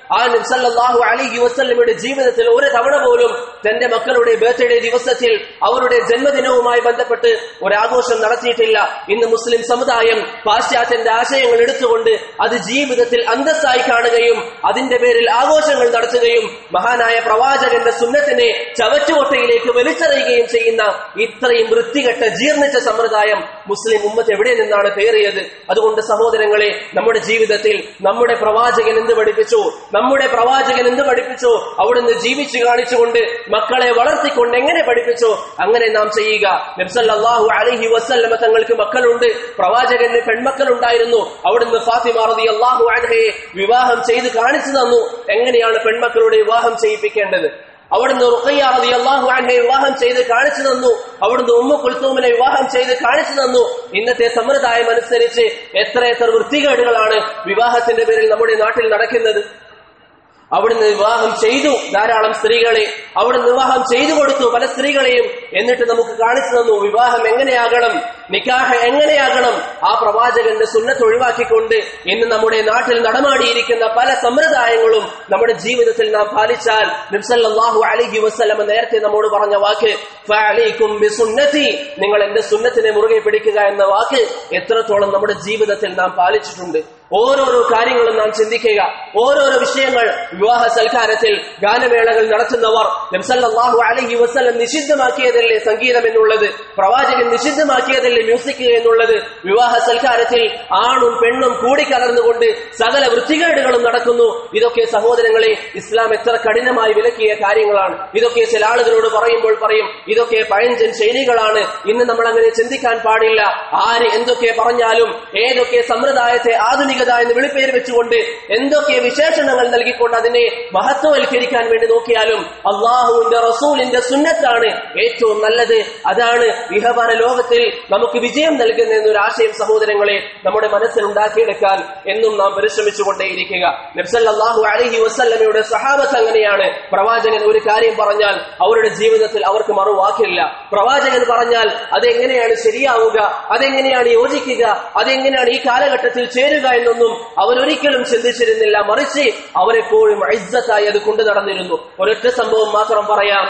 ആ നബ്സല്ലാഹു അലൈഹി വസല്ലമയുടെ ജീവിതത്തിൽ ഒരു തവണ പോലും തന്റെ മക്കളുടെ ബർത്ത്ഡേ ദിവസത്തിൽ അവരുടെ ജന്മദിനവുമായി ബന്ധപ്പെട്ട് ഒരാഘോഷം നടത്തിയിട്ടില്ല ഇന്ന് മുസ്ലിം സമുദായം പാശ്ചാത്യന്റെ ആശയങ്ങൾ എടുത്തുകൊണ്ട് അത് ജീവിതത്തിൽ അന്തസ്സായി കാണുകയും അതിന്റെ പേരിൽ ആഘോഷങ്ങൾ നടത്തുകയും മഹാനായ പ്രവാചകന്റെ സുന്നത്തിനെ ചവറ്റുകൊട്ടയിലേക്ക് വലിച്ചെറിയുകയും ചെയ്യുന്ന ഇത്രയും വൃത്തികെട്ട ജീർണിച്ച സമ്പ്രദായം മുസ്ലിം ഉമ്മത്ത് എവിടെ നിന്നാണ് കയറിയത് അതുകൊണ്ട് സഹോദരങ്ങളെ നമ്മുടെ ജീവിതത്തിൽ നമ്മുടെ പ്രവാചകൻ എന്ത് പഠിപ്പിച്ചു നമ്മുടെ പ്രവാചകൻ എന്ത് പഠിപ്പിച്ചു അവിടുന്ന് ജീവിച്ചു കാണിച്ചുകൊണ്ട് മക്കളെ വളർത്തിക്കൊണ്ട് എങ്ങനെ പഠിപ്പിച്ചു അങ്ങനെ നാം ചെയ്യുക നബ്സല്ലാഹു അലഹി വസ്ല്ലമ തങ്ങൾക്ക് മക്കളുണ്ട് പ്രവാചകന് പെൺമക്കളുണ്ടായിരുന്നു അവിടുന്ന് ഫാത്തിമ റതി അള്ളാഹു അൻഹയെ വിവാഹം ചെയ്ത് കാണിച്ചു തന്നു എങ്ങനെയാണ് പെൺമക്കളുടെ വിവാഹം ചെയ്യിപ്പിക്കേണ്ടത് അവിടുന്ന് റുഖയ്യ റതി അള്ളാഹു അൻഹയെ വിവാഹം ചെയ്ത് കാണിച്ചു തന്നു അവിടുന്ന് ഉമ്മ കുൽത്തൂമിനെ വിവാഹം ചെയ്ത് കാണിച്ചു തന്നു ഇന്നത്തെ സമ്പ്രദായം അനുസരിച്ച് എത്ര എത്ര വൃത്തികേടുകളാണ് വിവാഹത്തിന്റെ പേരിൽ നമ്മുടെ നാട്ടിൽ നടക്കുന്നത് അവിടുന്ന് വിവാഹം ചെയ്തു ധാരാളം സ്ത്രീകളെ അവിടുന്ന് വിവാഹം ചെയ്തു കൊടുത്തു പല സ്ത്രീകളെയും എന്നിട്ട് നമുക്ക് കാണിച്ചു തന്നു വിവാഹം എങ്ങനെയാകണം നിക്കാഹ് എങ്ങനെയാകണം ആ പ്രവാചകന്റെ സുന്നത്ത് ഒഴിവാക്കിക്കൊണ്ട് ഇന്ന് നമ്മുടെ നാട്ടിൽ നടമാടിയിരിക്കുന്ന പല സമ്പ്രദായങ്ങളും നമ്മുടെ ജീവിതത്തിൽ നാം പാലിച്ചാൽ നിബ്സല്ലാഹു അലിഹി വസ്ലമ നേരത്തെ നമ്മോട് പറഞ്ഞ വാക്ക് ഫഅലൈക്കും ബിസുന്നതി നിങ്ങൾ എന്റെ സുന്നത്തിനെ മുറുകെ പിടിക്കുക എന്ന വാക്ക് എത്രത്തോളം നമ്മുടെ ജീവിതത്തിൽ നാം പാലിച്ചിട്ടുണ്ട് ഓരോരോ കാര്യങ്ങളും നാം ചിന്തിക്കുക ഓരോരോ വിഷയങ്ങൾ വിവാഹ സൽക്കാരത്തിൽ ഗാനമേളകൾ നടത്തുന്നവർ നബ്സല്ലാഹു അലഹി വസ്ലം നിഷിദ്ധമാക്കിയതല്ലേ സംഗീതം എന്നുള്ളത് പ്രവാചകൻ നിഷിദ്ധമാക്കിയതല്ലേ മ്യൂസിക് എന്നുള്ളത് വിവാഹ സൽക്കാരത്തിൽ ആണും പെണ്ണും കൂടിക്കലർന്നുകൊണ്ട് സകല വൃത്തികേടുകളും നടക്കുന്നു ഇതൊക്കെ സഹോദരങ്ങളെ ഇസ്ലാം എത്ര കഠിനമായി വിലക്കിയ കാര്യങ്ങളാണ് ഇതൊക്കെ ചില ആളുകളോട് പറയുമ്പോൾ പറയും ഇതൊക്കെ പഴഞ്ചൻ ശൈലികളാണ് ഇന്ന് നമ്മൾ അങ്ങനെ ചിന്തിക്കാൻ പാടില്ല ആര് എന്തൊക്കെ പറഞ്ഞാലും ഏതൊക്കെ സമ്പ്രദായത്തെ ആധുനികത എന്ന് വിളിപ്പേര് വെച്ചുകൊണ്ട് എന്തൊക്കെ വിശേഷണങ്ങൾ നൽകിക്കൊണ്ട് അതിനെ മഹത്വവൽക്കരിക്കാൻ വേണ്ടി നോക്കിയാലും അള്ളാഹുവിന്റെ റസൂലിന്റെ സുന്നത്താണ് ഏറ്റവും നല്ലത് അതാണ് ഇഹപര ലോകത്തിൽ നമുക്ക് വിജയം നൽകുന്ന എന്നൊരു ആശയം സഹോദരങ്ങളെ നമ്മുടെ മനസ്സിൽ ഉണ്ടാക്കിയെടുക്കാൻ എന്നും നാം പരിശ്രമിച്ചുകൊണ്ടേയിരിക്കുക നബ്സല്ലാഹു അലഹി വസ്ല്ലമയുടെ സഹാബത്ത് അങ്ങനെയാണ് പ്രവാചകൻ ഒരു കാര്യം പറഞ്ഞാൽ അവരുടെ ജീവിതത്തിൽ അവർക്ക് മറുവാക്കില്ല പ്രവാചകൻ പറഞ്ഞാൽ അതെങ്ങനെയാണ് ശരിയാവുക അതെങ്ങനെയാണ് യോജിക്കുക അതെങ്ങനെയാണ് ഈ കാലഘട്ടത്തിൽ ചേരുക എന്നൊന്നും അവരൊരിക്കലും ചിന്തിച്ചിരുന്നില്ല മറിച്ച് അവരെപ്പോഴും ഇസ്സത്തായി അത് കൊണ്ടു നടന്നിരുന്നു ഒരൊറ്റ സംഭവം മാത്രം പറയാം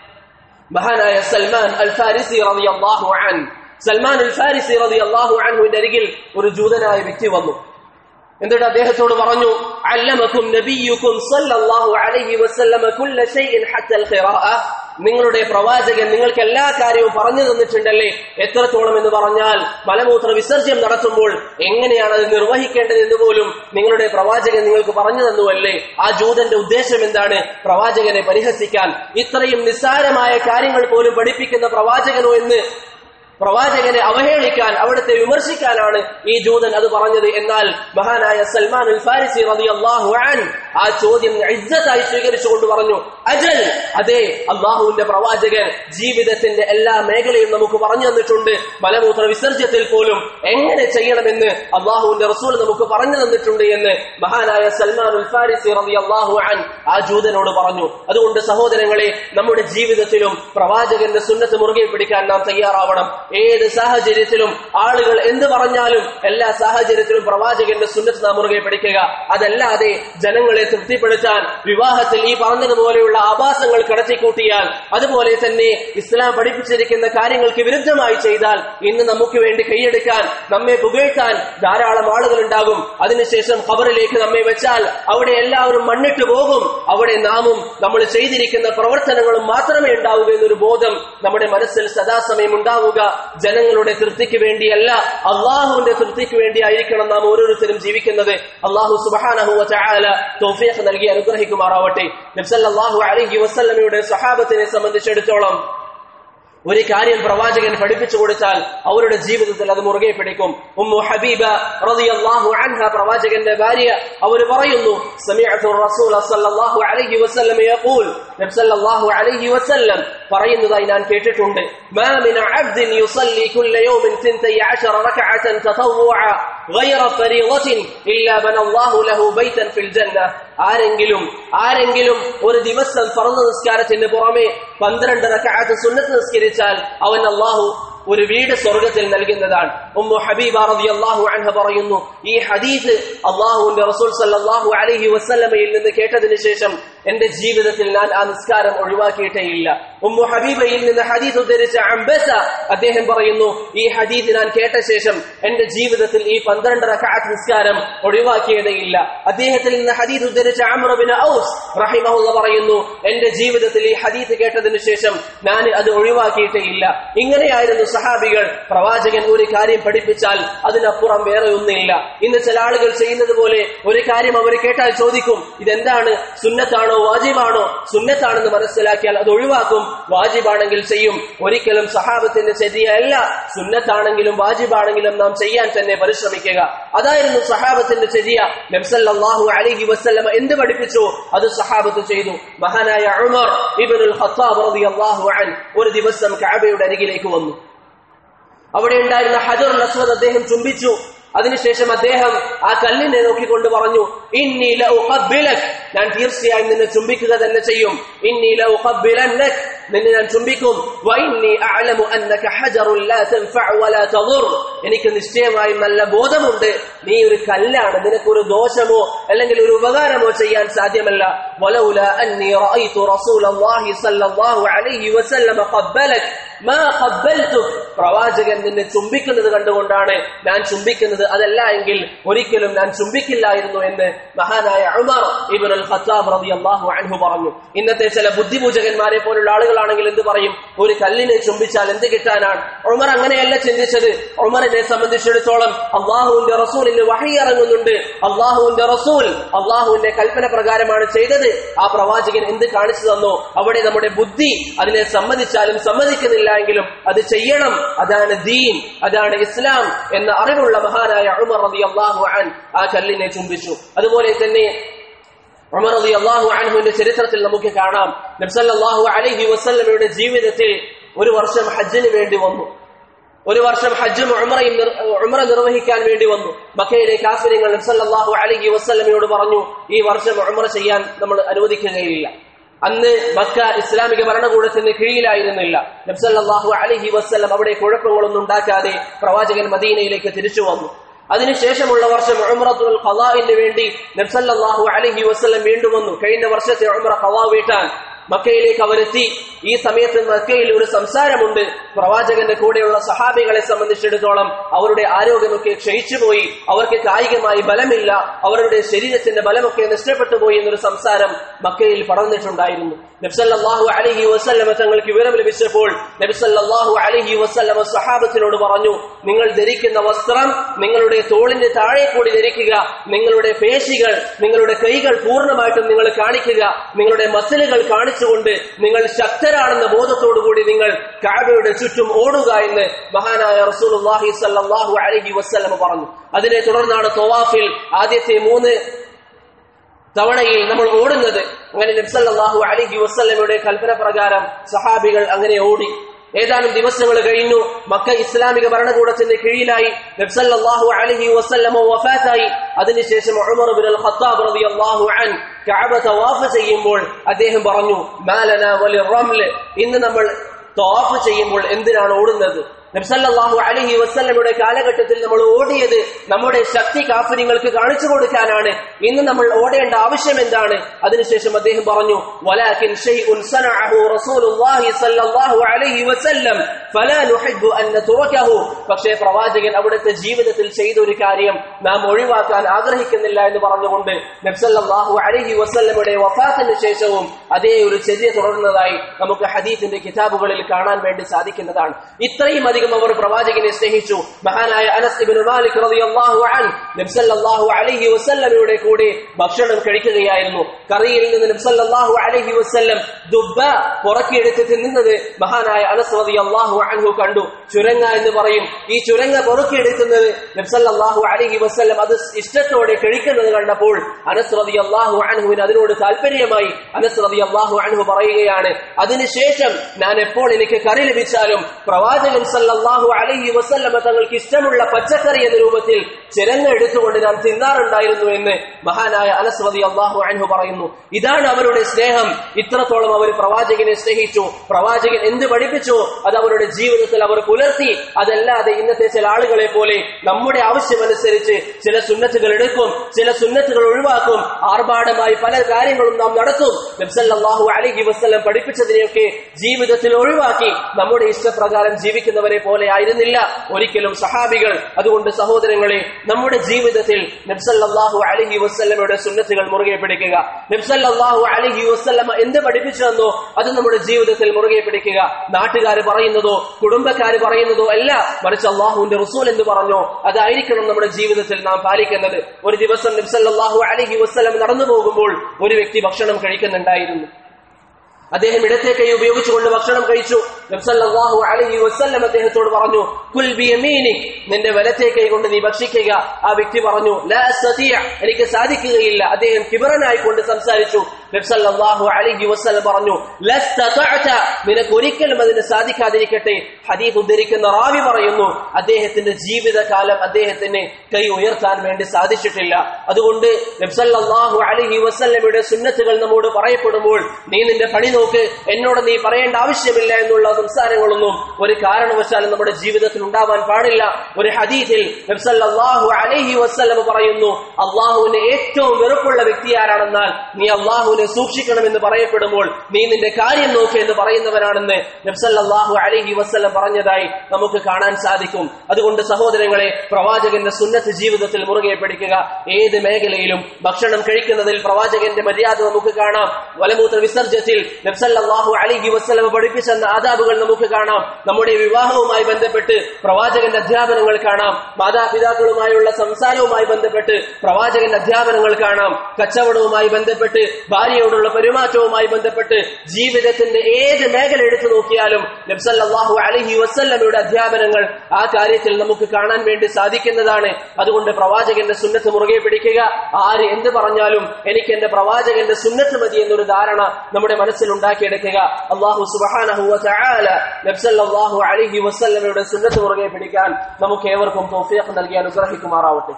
മഹാനായ സൽമാൻ അൽ ഫാരിസി റളിയല്ലാഹു അൻ സൽമാൻ അൽ ഫാരിസി റളിയല്ലാഹു അൻഹുവിന്റെ അരികിൽ ഒരു ജൂതനായ വ്യക്തി വന്നു എന്നിട്ട് അദ്ദേഹത്തോട് പറഞ്ഞു അല്ലമക്കും നബിയുക്കും സല്ലല്ലാഹു അലൈഹി വസല്ലമ കുല്ല ഷൈഇൻ ഹത്തൽ ഖിറാഅ നിങ്ങളുടെ പ്രവാചകൻ നിങ്ങൾക്ക് എല്ലാ കാര്യവും പറഞ്ഞു തന്നിട്ടുണ്ടല്ലേ എത്രത്തോളം എന്ന് പറഞ്ഞാൽ മലമൂത്ര വിസർജ്യം നടത്തുമ്പോൾ എങ്ങനെയാണ് അത് നിർവഹിക്കേണ്ടത് എന്ന് പോലും നിങ്ങളുടെ പ്രവാചകൻ നിങ്ങൾക്ക് പറഞ്ഞു തന്നുവല്ലേ ആ ജൂതന്റെ ഉദ്ദേശം എന്താണ് പ്രവാചകനെ പരിഹസിക്കാൻ ഇത്രയും നിസ്സാരമായ കാര്യങ്ങൾ പോലും പഠിപ്പിക്കുന്ന പ്രവാചകനോ എന്ന് പ്രവാചകനെ അവഹേളിക്കാൻ അവിടുത്തെ വിമർശിക്കാനാണ് ഈ ജൂതൻ അത് പറഞ്ഞത് എന്നാൽ മഹാനായ സൽമാൻ ഉൽ ഫാരിസി റളിയല്ലാഹു അൻ ആ ചോദ്യം ഇജ്ജത്തായി സ്വീകരിച്ചുകൊണ്ട് പറഞ്ഞു അജൽ അതെ അള്ളാഹുവിന്റെ പ്രവാചകൻ ജീവിതത്തിന്റെ എല്ലാ മേഖലയും നമുക്ക് പറഞ്ഞു തന്നിട്ടുണ്ട് മലമൂത്ര വിസർജ്യത്തിൽ പോലും എങ്ങനെ ചെയ്യണമെന്ന് അള്ളാഹുവിന്റെ റസൂൽ നമുക്ക് പറഞ്ഞു തന്നിട്ടുണ്ട് എന്ന് മഹാനായ സൽമാൻ ഉൽ ഫാരിസി റളിയല്ലാഹു അൻ ആ ജൂതനോട് പറഞ്ഞു അതുകൊണ്ട് സഹോദരങ്ങളെ നമ്മുടെ ജീവിതത്തിലും പ്രവാചകന്റെ സുന്നത്ത് മുറുകെ പിടിക്കാൻ നാം തയ്യാറാവണം ഏത് സാഹചര്യത്തിലും ആളുകൾ എന്ത് പറഞ്ഞാലും എല്ലാ സാഹചര്യത്തിലും പ്രവാചകന്റെ സുന്നത്ത് നാം മുറുകെ പിടിക്കുക അതല്ലാതെ ജനങ്ങളെ തൃപ്തിപ്പെടുത്താൻ വിവാഹത്തിൽ ഈ പറഞ്ഞതുപോലെയുള്ള ആഭാസങ്ങൾ കടത്തിക്കൂട്ടിയാൽ അതുപോലെ തന്നെ ഇസ്ലാം പഠിപ്പിച്ചിരിക്കുന്ന കാര്യങ്ങൾക്ക് വിരുദ്ധമായി ചെയ്താൽ ഇന്ന് നമുക്ക് വേണ്ടി കൈയെടുക്കാൻ നമ്മെ പുകഴ്ത്താൻ ധാരാളം ആളുകൾ ഉണ്ടാകും അതിനുശേഷം ഖബറിലേക്ക് നമ്മെ വെച്ചാൽ അവിടെ എല്ലാവരും മണ്ണിട്ട് പോകും അവിടെ നാമും നമ്മൾ ചെയ്തിരിക്കുന്ന പ്രവർത്തനങ്ങളും മാത്രമേ ഉണ്ടാവുക എന്നൊരു ബോധം നമ്മുടെ മനസ്സിൽ സദാസമയം ഉണ്ടാവുക ജനങ്ങളുടെ തൃപ്തിക്ക് വേണ്ടിയല്ല അള്ളാഹുവിന്റെ തൃപ്തിക്ക് വേണ്ടിയായിരിക്കണം നാം ഓരോരുത്തരും ജീവിക്കുന്നത് അള്ളാഹു സുബാനഹുവ ചായാല തോഫിയഖ് നൽകി അനുഗ്രഹിക്കുമാറാവട്ടെ നബ്സല്ലാഹു അലഹി വസ്ല്ലമയുടെ സഹാബത്തിനെ സംബന്ധിച്ചിടത്തോളം ഒരു കാര്യം പ്രവാചകൻ പഠിപ്പിച്ചു കൊടുത്താൽ അവരുടെ ജീവിതത്തിൽ അത് മുറുകെ പിടിക്കും ഉമ്മു ഹബീബ റളിയല്ലാഹു അൻഹ പ്രവാചകന്റെ ഭാര്യ അവർ പറയുന്നു സമിഅതു റസൂല സല്ലല്ലാഹു അലൈഹി വസല്ലം യഖൂൽ നബി സല്ലല്ലാഹു അലൈഹി വസല്ലം പറയുന്നതായി ഞാൻ കേട്ടിട്ടുണ്ട് മാ മിൻ അബ്ദിൻ യുസല്ലി കുല്ല യൗമിൻ 12 റക്അതൻ തതവ്വുഅ غير فريضة إلا بنى الله له بيتا في الجنة ആരെങ്കിലും ആരെങ്കിലും ഒരു ദിവസം ഫറന്ന് നിസ്കാരത്തിന് പുറമെ പന്ത്രണ്ട് റക്അത്ത് സുന്നത്ത് നിസ്കരിച്ചാൽ അവൻ അള്ളാഹു ഒരു വീട് സ്വർഗത്തിൽ നൽകുന്നതാണ് ഉമ്മു ഹബീബ റളിയല്ലാഹു അൻഹ പറയുന്നു ഈ ഹദീസ് അള്ളാഹുവിന്റെ റസൂൽ സല്ലല്ലാഹു അലൈഹി വസല്ലമയിൽ നിന്ന് കേട്ടതിന് ശേഷം എന്റെ ജീവിതത്തിൽ ഞാൻ ആ നിസ്കാരം ഒഴിവാക്കിയിട്ടേ ഇല്ല ഉമ്മു ഹബീബയിൽ നിന്ന് ഹദീസ് ഉദ്ധരിച്ച അംബസ അദ്ദേഹം പറയുന്നു ഈ ഹദീസ് ഞാൻ കേട്ട ശേഷം എന്റെ ജീവിതത്തിൽ ഈ പന്ത്രണ്ട് റക്അത്ത് നിസ്കാരം ഒഴിവാക്കിയതേ ഇല്ല അദ്ദേഹത്തിൽ നിന്ന് ഹദീസ് ഉദ്ധരിച്ച അമ്രബിന് ഔസ് റഹിമഹുല്ല പറയുന്നു എന്റെ ജീവിതത്തിൽ ഈ ഹദീസ് കേട്ടതിന് ശേഷം ഞാൻ അത് ഒഴിവാക്കിയിട്ടേ ഇല്ല ഇങ്ങനെയായിരുന്നു സഹാബികൾ പ്രവാചകൻ ഒരു കാര്യം പഠിപ്പിച്ചാൽ അതിനപ്പുറം വേറെ ഒന്നില്ല ഇന്ന് ചില ആളുകൾ ചെയ്യുന്നത് പോലെ ഒരു കാര്യം അവർ കേട്ടാൽ ചോദിക്കും ഇതെന്താണ് സുന്നത്താണോ വാജിബാണോ സുന്നത്താണെന്ന് മനസ്സിലാക്കിയാൽ അത് ഒഴിവാക്കും വാജിബാണെങ്കിൽ ചെയ്യും ഒരിക്കലും സഹാബത്തിന്റെ ശരിയല്ല സുന്നത്താണെങ്കിലും വാജിബാണെങ്കിലും നാം ചെയ്യാൻ തന്നെ പരിശ്രമിക്കുക അതായിരുന്നു സഹാബത്തിന്റെ ശരിയ നബ്സല്ലാഹു അലൈഹി വസ്ല്ലമ എന്ത് പഠിപ്പിച്ചു അത് സഹാബത്ത് ചെയ്തു മഹാനായ ഉമർ ഇബ്നുൽ ഖത്താബ് റളിയല്ലാഹു അൻ ഒരു ദിവസം കഅബയുടെ അരികിലേക്ക് വന്നു അവിടെ ഉണ്ടായിരുന്ന ഹജറുൽ അസ്വദ് അദ്ദേഹം ചുംബിച്ചു അതിനുശേഷം അദ്ദേഹം ആ കല്ലിനെ നോക്കിക്കൊണ്ട് പറഞ്ഞു ഇന്നീല ഞാൻ തീർച്ചയായും നിന്നെ ചുംബിക്കുക തന്നെ ചെയ്യും ഇന്നീല നിന്നെ ഞാൻ ചുംബിക്കും വഇന്നി അഅലമു അന്നക ഹജറുൻ ലാ തൻഫഅ വലാ തദുർ എനിക്ക് നിശ്ചയമായും നല്ല ബോധമുണ്ട് നീ ഒരു കല്ലാണ് നിനക്കൊരു ദോഷമോ അല്ലെങ്കിൽ ഒരു ഉപകാരമോ ചെയ്യാൻ സാധ്യമല്ല വലൗല അന്നി റഅയ്തു റസൂലല്ലാഹി സ്വല്ലല്ലാഹു അലൈഹി വസല്ലമ ഖബ്ബലക മാ ഖബ്ബൽതു പ്രവാചകൻ നിന്നെ ചുംബിക്കുന്നത് കണ്ടുകൊണ്ടാണ് ഞാൻ ചുംബിക്കുന്നത് അതല്ല എങ്കിൽ ഒരിക്കലും ഞാൻ ചുംബിക്കില്ലായിരുന്നു എന്ന് മഹാനായ ഉമർ ഇബ്നുൽ ഖത്താബ് റളിയല്ലാഹു അൻഹു പറഞ്ഞു ഇന്നത്തെ ചില ബുദ്ധിപൂജകന്മാരെ പോലുള്ള ആളുകളാണെങ്കിൽ എന്ത് പറയും ഒരു കല്ലിനെ ചുംബിച്ചാൽ എന്ത് കിട്ടാനാണ് ഉമർ അങ്ങനെയല്ല ചിന്തിച്ചത് ഉമറിനെ സംബന്ധിച്ചിടത്തോളം അള്ളാഹുവിന്റെ റസൂലിന് വഹി ഇറങ്ങുന്നുണ്ട് അള്ളാഹുവിന്റെ റസൂൽ അള്ളാഹുവിന്റെ കൽപ്പന പ്രകാരമാണ് ചെയ്തത് ആ പ്രവാചകൻ എന്ത് കാണിച്ചു തന്നോ അവിടെ നമ്മുടെ ബുദ്ധി അതിനെ സമ്മതിച്ചാലും സമ്മതിക്കുന്നില്ല എങ്കിലും അത് ചെയ്യണം അതാണ് ദീൻ അതാണ് ഇസ്ലാം എന്ന അറിവുള്ള മഹാനായ ഉമർ റബി അള്ളാഹു അൻ ആ കല്ലിനെ ചുംബിച്ചു അതുപോലെ തന്നെ ഉമർ റബി അള്ളാഹു അൻഹുവിന്റെ ചരിത്രത്തിൽ നമുക്ക് കാണാം നബ്സല്ലാഹു അലഹി വസ്ല്ലമയുടെ ജീവിതത്തിൽ ഒരു വർഷം ഹജ്ജിന് വേണ്ടി വന്നു ഒരു വർഷം ഹജ്ജും ഉമറയും ഉമറ നിർവഹിക്കാൻ വേണ്ടി വന്നു മക്കയിലെ കാഫിര്യങ്ങൾ നബ്സല്ലാഹു അലഹി വസ്ല്ലമയോട് പറഞ്ഞു ഈ വർഷം ഉമറ ചെയ്യാൻ നമ്മൾ അനുവദിക്കുകയില്ല അന്ന് മക്ക ഇസ്ലാമിക ഭരണകൂടത്തിന് കീഴിലായിരുന്നില്ല നബ്സല്ലാഹു അലഹി വസ്ലം അവിടെ കുഴപ്പങ്ങളൊന്നും ഉണ്ടാക്കാതെ പ്രവാചകൻ മദീനയിലേക്ക് തിരിച്ചു വന്നു അതിനുശേഷമുള്ള വർഷം ഉമറത്തുൽ ഖലാഇന് വേണ്ടി നബ്സല്ലാഹു അലഹി വസ്ലം വീണ്ടും വന്നു കഴിഞ്ഞ വർഷത്തെ ഉമറ ഖലാ വീട്ടാൻ മക്കയിലേക്ക് അവരെത്തി ഈ സമയത്ത് മക്കയിൽ ഒരു സംസാരമുണ്ട് പ്രവാചകന്റെ കൂടെയുള്ള സഹാബികളെ സംബന്ധിച്ചിടത്തോളം അവരുടെ ആരോഗ്യമൊക്കെ ക്ഷയിച്ചുപോയി അവർക്ക് കായികമായി ബലമില്ല അവരുടെ ശരീരത്തിന്റെ ബലമൊക്കെ നഷ്ടപ്പെട്ടു പോയി എന്നൊരു സംസാരം മക്കയിൽ പടർന്നിട്ടുണ്ടായിരുന്നു നബ്സല്ലാഹു അലഹി വസ്ല്ലമ തങ്ങൾക്ക് വിവരം ലഭിച്ചപ്പോൾ നബ്സല്ലാഹു അലഹി വസ്ല്ലമ സഹാബത്തിനോട് പറഞ്ഞു നിങ്ങൾ ധരിക്കുന്ന വസ്ത്രം നിങ്ങളുടെ തോളിന്റെ താഴെ കൂടി ധരിക്കുക നിങ്ങളുടെ പേശികൾ നിങ്ങളുടെ കൈകൾ പൂർണ്ണമായിട്ടും നിങ്ങൾ കാണിക്കുക നിങ്ങളുടെ മസിലുകൾ കാണിച്ചുകൊണ്ട് നിങ്ങൾ ശക്തരാണെന്ന ബോധത്തോടുകൂടി നിങ്ങൾ കാബയുടെ ചുറ്റും ഓടുക എന്ന് മഹാനായ റസൂലുള്ളാഹി സല്ലല്ലാഹു അലൈഹി വസല്ലമ പറഞ്ഞു അതിനെ തുടർന്നാണ് തവാഫിൽ ആദ്യത്തെ മൂന്ന് തവണയിൽ നമ്മൾ ഓടുന്നത് അങ്ങനെ നബ്സല്ലാഹു അലഹി വസ്ല്ലമയുടെ കൽപ്പന പ്രകാരം സഹാബികൾ അങ്ങനെ ഓടി ഏതാനും ദിവസങ്ങൾ കഴിഞ്ഞു മക്ക ഇസ്ലാമിക ഭരണകൂടത്തിന്റെ കീഴിലായി നബ്സല്ലാഹു അലഹി വസ്ല്ലമ വഫാത്തായി അതിനുശേഷം ഉമർ ബിൻ അൽ ഖത്താബ് റളിയല്ലാഹു അൻ കഅബ തവാഫ് ചെയ്യുമ്പോൾ അദ്ദേഹം പറഞ്ഞു മാലന വലി റംല് ഇന്ന് നമ്മൾ തവാഫ് ചെയ്യുമ്പോൾ എന്തിനാണ് ഓടുന്നത് നബ്സല്ലാഹു അലഹി വസ്ല്ലമയുടെ കാലഘട്ടത്തിൽ നമ്മൾ ഓടിയത് നമ്മുടെ ശക്തി കാഫര്യങ്ങൾക്ക് കാണിച്ചു കൊടുക്കാനാണ് ഇന്ന് നമ്മൾ ഓടേണ്ട ആവശ്യം എന്താണ് അതിനുശേഷം അദ്ദേഹം പറഞ്ഞു വലാകിൻ ഷൈഉൻ സനഅഹു റസൂലുള്ളാഹി സ്വല്ലല്ലാഹു അലൈഹി വസല്ലം ഫലാ നുഹിബ്ബു അൻ നതുറകഹു പക്ഷേ പ്രവാചകൻ അവിടുത്തെ ജീവിതത്തിൽ ചെയ്ത ഒരു കാര്യം നാം ഒഴിവാക്കാൻ ആഗ്രഹിക്കുന്നില്ല എന്ന് പറഞ്ഞുകൊണ്ട് നബ്സല്ലാഹു അലൈഹി വസല്ലമയുടെ വഫാത്തിന് ശേഷവും അതേ ഒരു ചെറിയ തുടർന്നതായി നമുക്ക് ഹദീത്തിന്റെ കിതാബുകളിൽ കാണാൻ വേണ്ടി സാധിക്കുന്നതാണ് ഇത്രയും അധികം അവർ പ്രവാചകനെ സ്നേഹിച്ചു മഹാനായ അനസ് ഇബ്നു മാലിക് റളിയല്ലാഹു അൻ നബി സല്ലല്ലാഹു അലൈഹി വസല്ലമയുടെ കൂടെ ഭക്ഷണം കഴിക്കുകയായിരുന്നു കറിയിൽ നിന്ന് നബി സല്ലല്ലാഹു അലൈഹി വസല്ലം ദുബ്ബ പുറക്കിയെടുത്ത് തിന്നുന്നത് മഹാനായ അനസ് റളിയല്ലാഹു അൻഹു കണ്ടു ചുരങ്ങ എന്ന് പറയും ഈ ചുരങ്ങ പുറക്കിയെടുക്കുന്നത് നബി സല്ലല്ലാഹു അലൈഹി വസല്ലം അത് ഇഷ്ടത്തോടെ കഴിക്കുന്നത് കണ്ടപ്പോൾ അനസ് റളിയല്ലാഹു അൻഹുവിന് അതിനോട് താല്പര്യമായി അനസ് റളിയല്ലാഹു അൻഹു പറയുകയാണ് അതിനുശേഷം ഞാൻ എപ്പോൾ എനിക്ക് കറി ലഭിച്ചാലും പ്രവാചകൻ സല്ലല്ലാഹു അലൈഹി വസല്ലമ തങ്ങൾക്ക് ഇഷ്ടമുള്ള പച്ചക്കറി എന്ന രൂപത്തിൽ ചിരങ്ങ എടുത്തുകൊണ്ട് ഞാൻ തിന്നാറുണ്ടായിരുന്നു എന്ന് മഹാനായ അനസ് റളിയല്ലാഹു അൻഹു പറയുന്നു ഇതാണ് അവരുടെ സ്നേഹം ഇത്രത്തോളം അവർ പ്രവാചകനെ സ്നേഹിച്ചു പ്രവാചകൻ എന്ത് പഠിപ്പിച്ചു അത് അവരുടെ ജീവിതത്തിൽ അവർ പുലർത്തി അതല്ലാതെ ഇന്നത്തെ ചില ആളുകളെ പോലെ നമ്മുടെ ആവശ്യമനുസരിച്ച് ചില സുന്നത്തുകൾ എടുക്കും ചില സുന്നത്തുകൾ ഒഴിവാക്കും ആർഭാടമായി പല കാര്യങ്ങളും നാം നടത്തും നബ്സല്ലാഹു അലഹി വസ്ലം പഠിപ്പിച്ചതിനെയൊക്കെ ജീവിതത്തിൽ ഒഴിവാക്കി നമ്മുടെ ഇഷ്ടപ്രകാരം ജീവിക്കുന്നവരെ പോലെ ആയിരുന്നില്ല ഒരിക്കലും സഹാബികൾ അതുകൊണ്ട് സഹോദരങ്ങളെ നമ്മുടെ ജീവിതത്തിൽ നബ്സല്ലാഹു അലഹി വസ്ലമയുടെ സുന്നത്തുകൾ മുറുകെ പിടിക്കുക നബ്സല്ലാഹു അലഹി വസ്ലമ എന്ത് പഠിപ്പിച്ചു തന്നോ അത് നമ്മുടെ ജീവിതത്തിൽ മുറുകെ പിടിക്കുക നാട്ടുകാർ പറയുന്നതോ കുടുംബക്കാർ പറയുന്നതോ അല്ല മറിച്ച് അള്ളാഹുവിന്റെ റസൂൽ എന്ന് പറഞ്ഞോ അതായിരിക്കണം നമ്മുടെ ജീവിതത്തിൽ നാം പാലിക്കുന്നത് ഒരു ദിവസം നബ്സല്ലാഹു അലഹി വസ്ലം നടന്നു പോകുമ്പോൾ ഒരു വ്യക്തി ഭക്ഷണം കഴിക്കുന്നുണ്ടായിരുന്നു അദ്ദേഹം ഇടത്തെ കൈ ഉപയോഗിച്ചുകൊണ്ട് ഭക്ഷണം കഴിച്ചു നബ്സല്ലാഹു അലഹി വസ്ല്ലം അദ്ദേഹത്തോട് പറഞ്ഞു കുൽ ബിയമീനി നിന്റെ വലത്തെ കൈ കൊണ്ട് നീ ഭക്ഷിക്കുക ആ വ്യക്തി പറഞ്ഞു ലാ സതിയ എനിക്ക് സാധിക്കുകയില്ല അദ്ദേഹം കിബറനായി കൊണ്ട് സംസാരിച്ചു നബ്സല്ലാഹു അലഹി വസ്ലം പറഞ്ഞു ലസ്തതഅത നിനക്ക് ഒരിക്കലും അതിന് സാധിക്കാതിരിക്കട്ടെ ഹദീഫ് ഉദ്ധരിക്കുന്ന റാവി പറയുന്നു അദ്ദേഹത്തിന്റെ ജീവിതകാലം അദ്ദേഹത്തിന് കൈ ഉയർത്താൻ വേണ്ടി സാധിച്ചിട്ടില്ല അതുകൊണ്ട് നബ്സല്ലാഹു അലഹി വസ്ല്ലമയുടെ സുന്നത്തുകൾ നമ്മോട് പറയപ്പെടുമ്പോൾ നീ നിന്റെ പണി നോക്ക് എന്നോട് നീ പറയേണ്ട ആവശ്യമില്ല എന്നുള്ള സംസാരങ്ങളൊന്നും ഒരു കാരണവശാലും നമ്മുടെ ജീവിതത്തിൽ ഉണ്ടാവാൻ പാടില്ല ഒരു ഹദീഥിൽ നബ്സല്ലാഹു അലഹി വസ്ലം പറയുന്നു അള്ളാഹുവിന് ഏറ്റവും വെറുപ്പുള്ള വ്യക്തി ആരാണെന്നാൽ നീ അള്ളാഹുവിനെ സൂക്ഷിക്കണമെന്ന് പറയപ്പെടുമ്പോൾ നീ നിന്റെ കാര്യം നോക്ക് എന്ന് പറയുന്നവനാണെന്ന് നബ്സല്ലാഹു അലഹി വസ്ലം പറഞ്ഞതായി നമുക്ക് കാണാൻ സാധിക്കും അതുകൊണ്ട് സഹോദരങ്ങളെ പ്രവാചകന്റെ സുന്നത്ത് ജീവിതത്തിൽ മുറുകെ പിടിക്കുക ഏത് മേഖലയിലും ഭക്ഷണം കഴിക്കുന്നതിൽ പ്രവാചകന്റെ മര്യാദ നമുക്ക് കാണാം വലമൂത്ര വിസർജ്യത്തിൽ നബ്സല്ലാഹു അലിഹി വസ്ലമ പഠിപ്പിച്ചെന്ന ആദാബുകൾ നമുക്ക് കാണാം നമ്മുടെ വിവാഹവുമായി ബന്ധപ്പെട്ട് പ്രവാചകന്റെ അധ്യാപനങ്ങൾ കാണാം മാതാപിതാക്കളുമായുള്ള സംസാരവുമായി ബന്ധപ്പെട്ട് പ്രവാചകന്റെ അധ്യാപനങ്ങൾ കാണാം കച്ചവടവുമായി ബന്ധപ്പെട്ട് ഭാര്യയോടുള്ള പെരുമാറ്റവുമായി ബന്ധപ്പെട്ട് ജീവിതത്തിന്റെ ഏത് മേഖല എടുത്തു നോക്കിയാലും നബ്സല്ലാഹു അലഹി വസ്ല്ലമയുടെ അധ്യാപനങ്ങൾ ആ കാര്യത്തിൽ നമുക്ക് കാണാൻ വേണ്ടി സാധിക്കുന്നതാണ് അതുകൊണ്ട് പ്രവാചകന്റെ സുന്നത്ത് മുറുകെ പിടിക്കുക ആര് എന്ത് പറഞ്ഞാലും എനിക്ക് എന്റെ പ്രവാചകന്റെ സുന്നത്ത് മതി എന്നൊരു ധാരണ നമ്മുടെ മനസ്സിൽ ഉണ്ടാക്കിയെടുക്കുക അള്ളാഹു സുബാനഹു നബ്സല്ലാഹു അലഹി വസ്ല്ലമയുടെ സുന്നത്ത് മുറുകെ പിടിക്കാൻ നമുക്ക് ഏവർക്കും തോഫിയഫ് നൽകി അനുഗ്രഹിക്കുമാറാവട്ടെ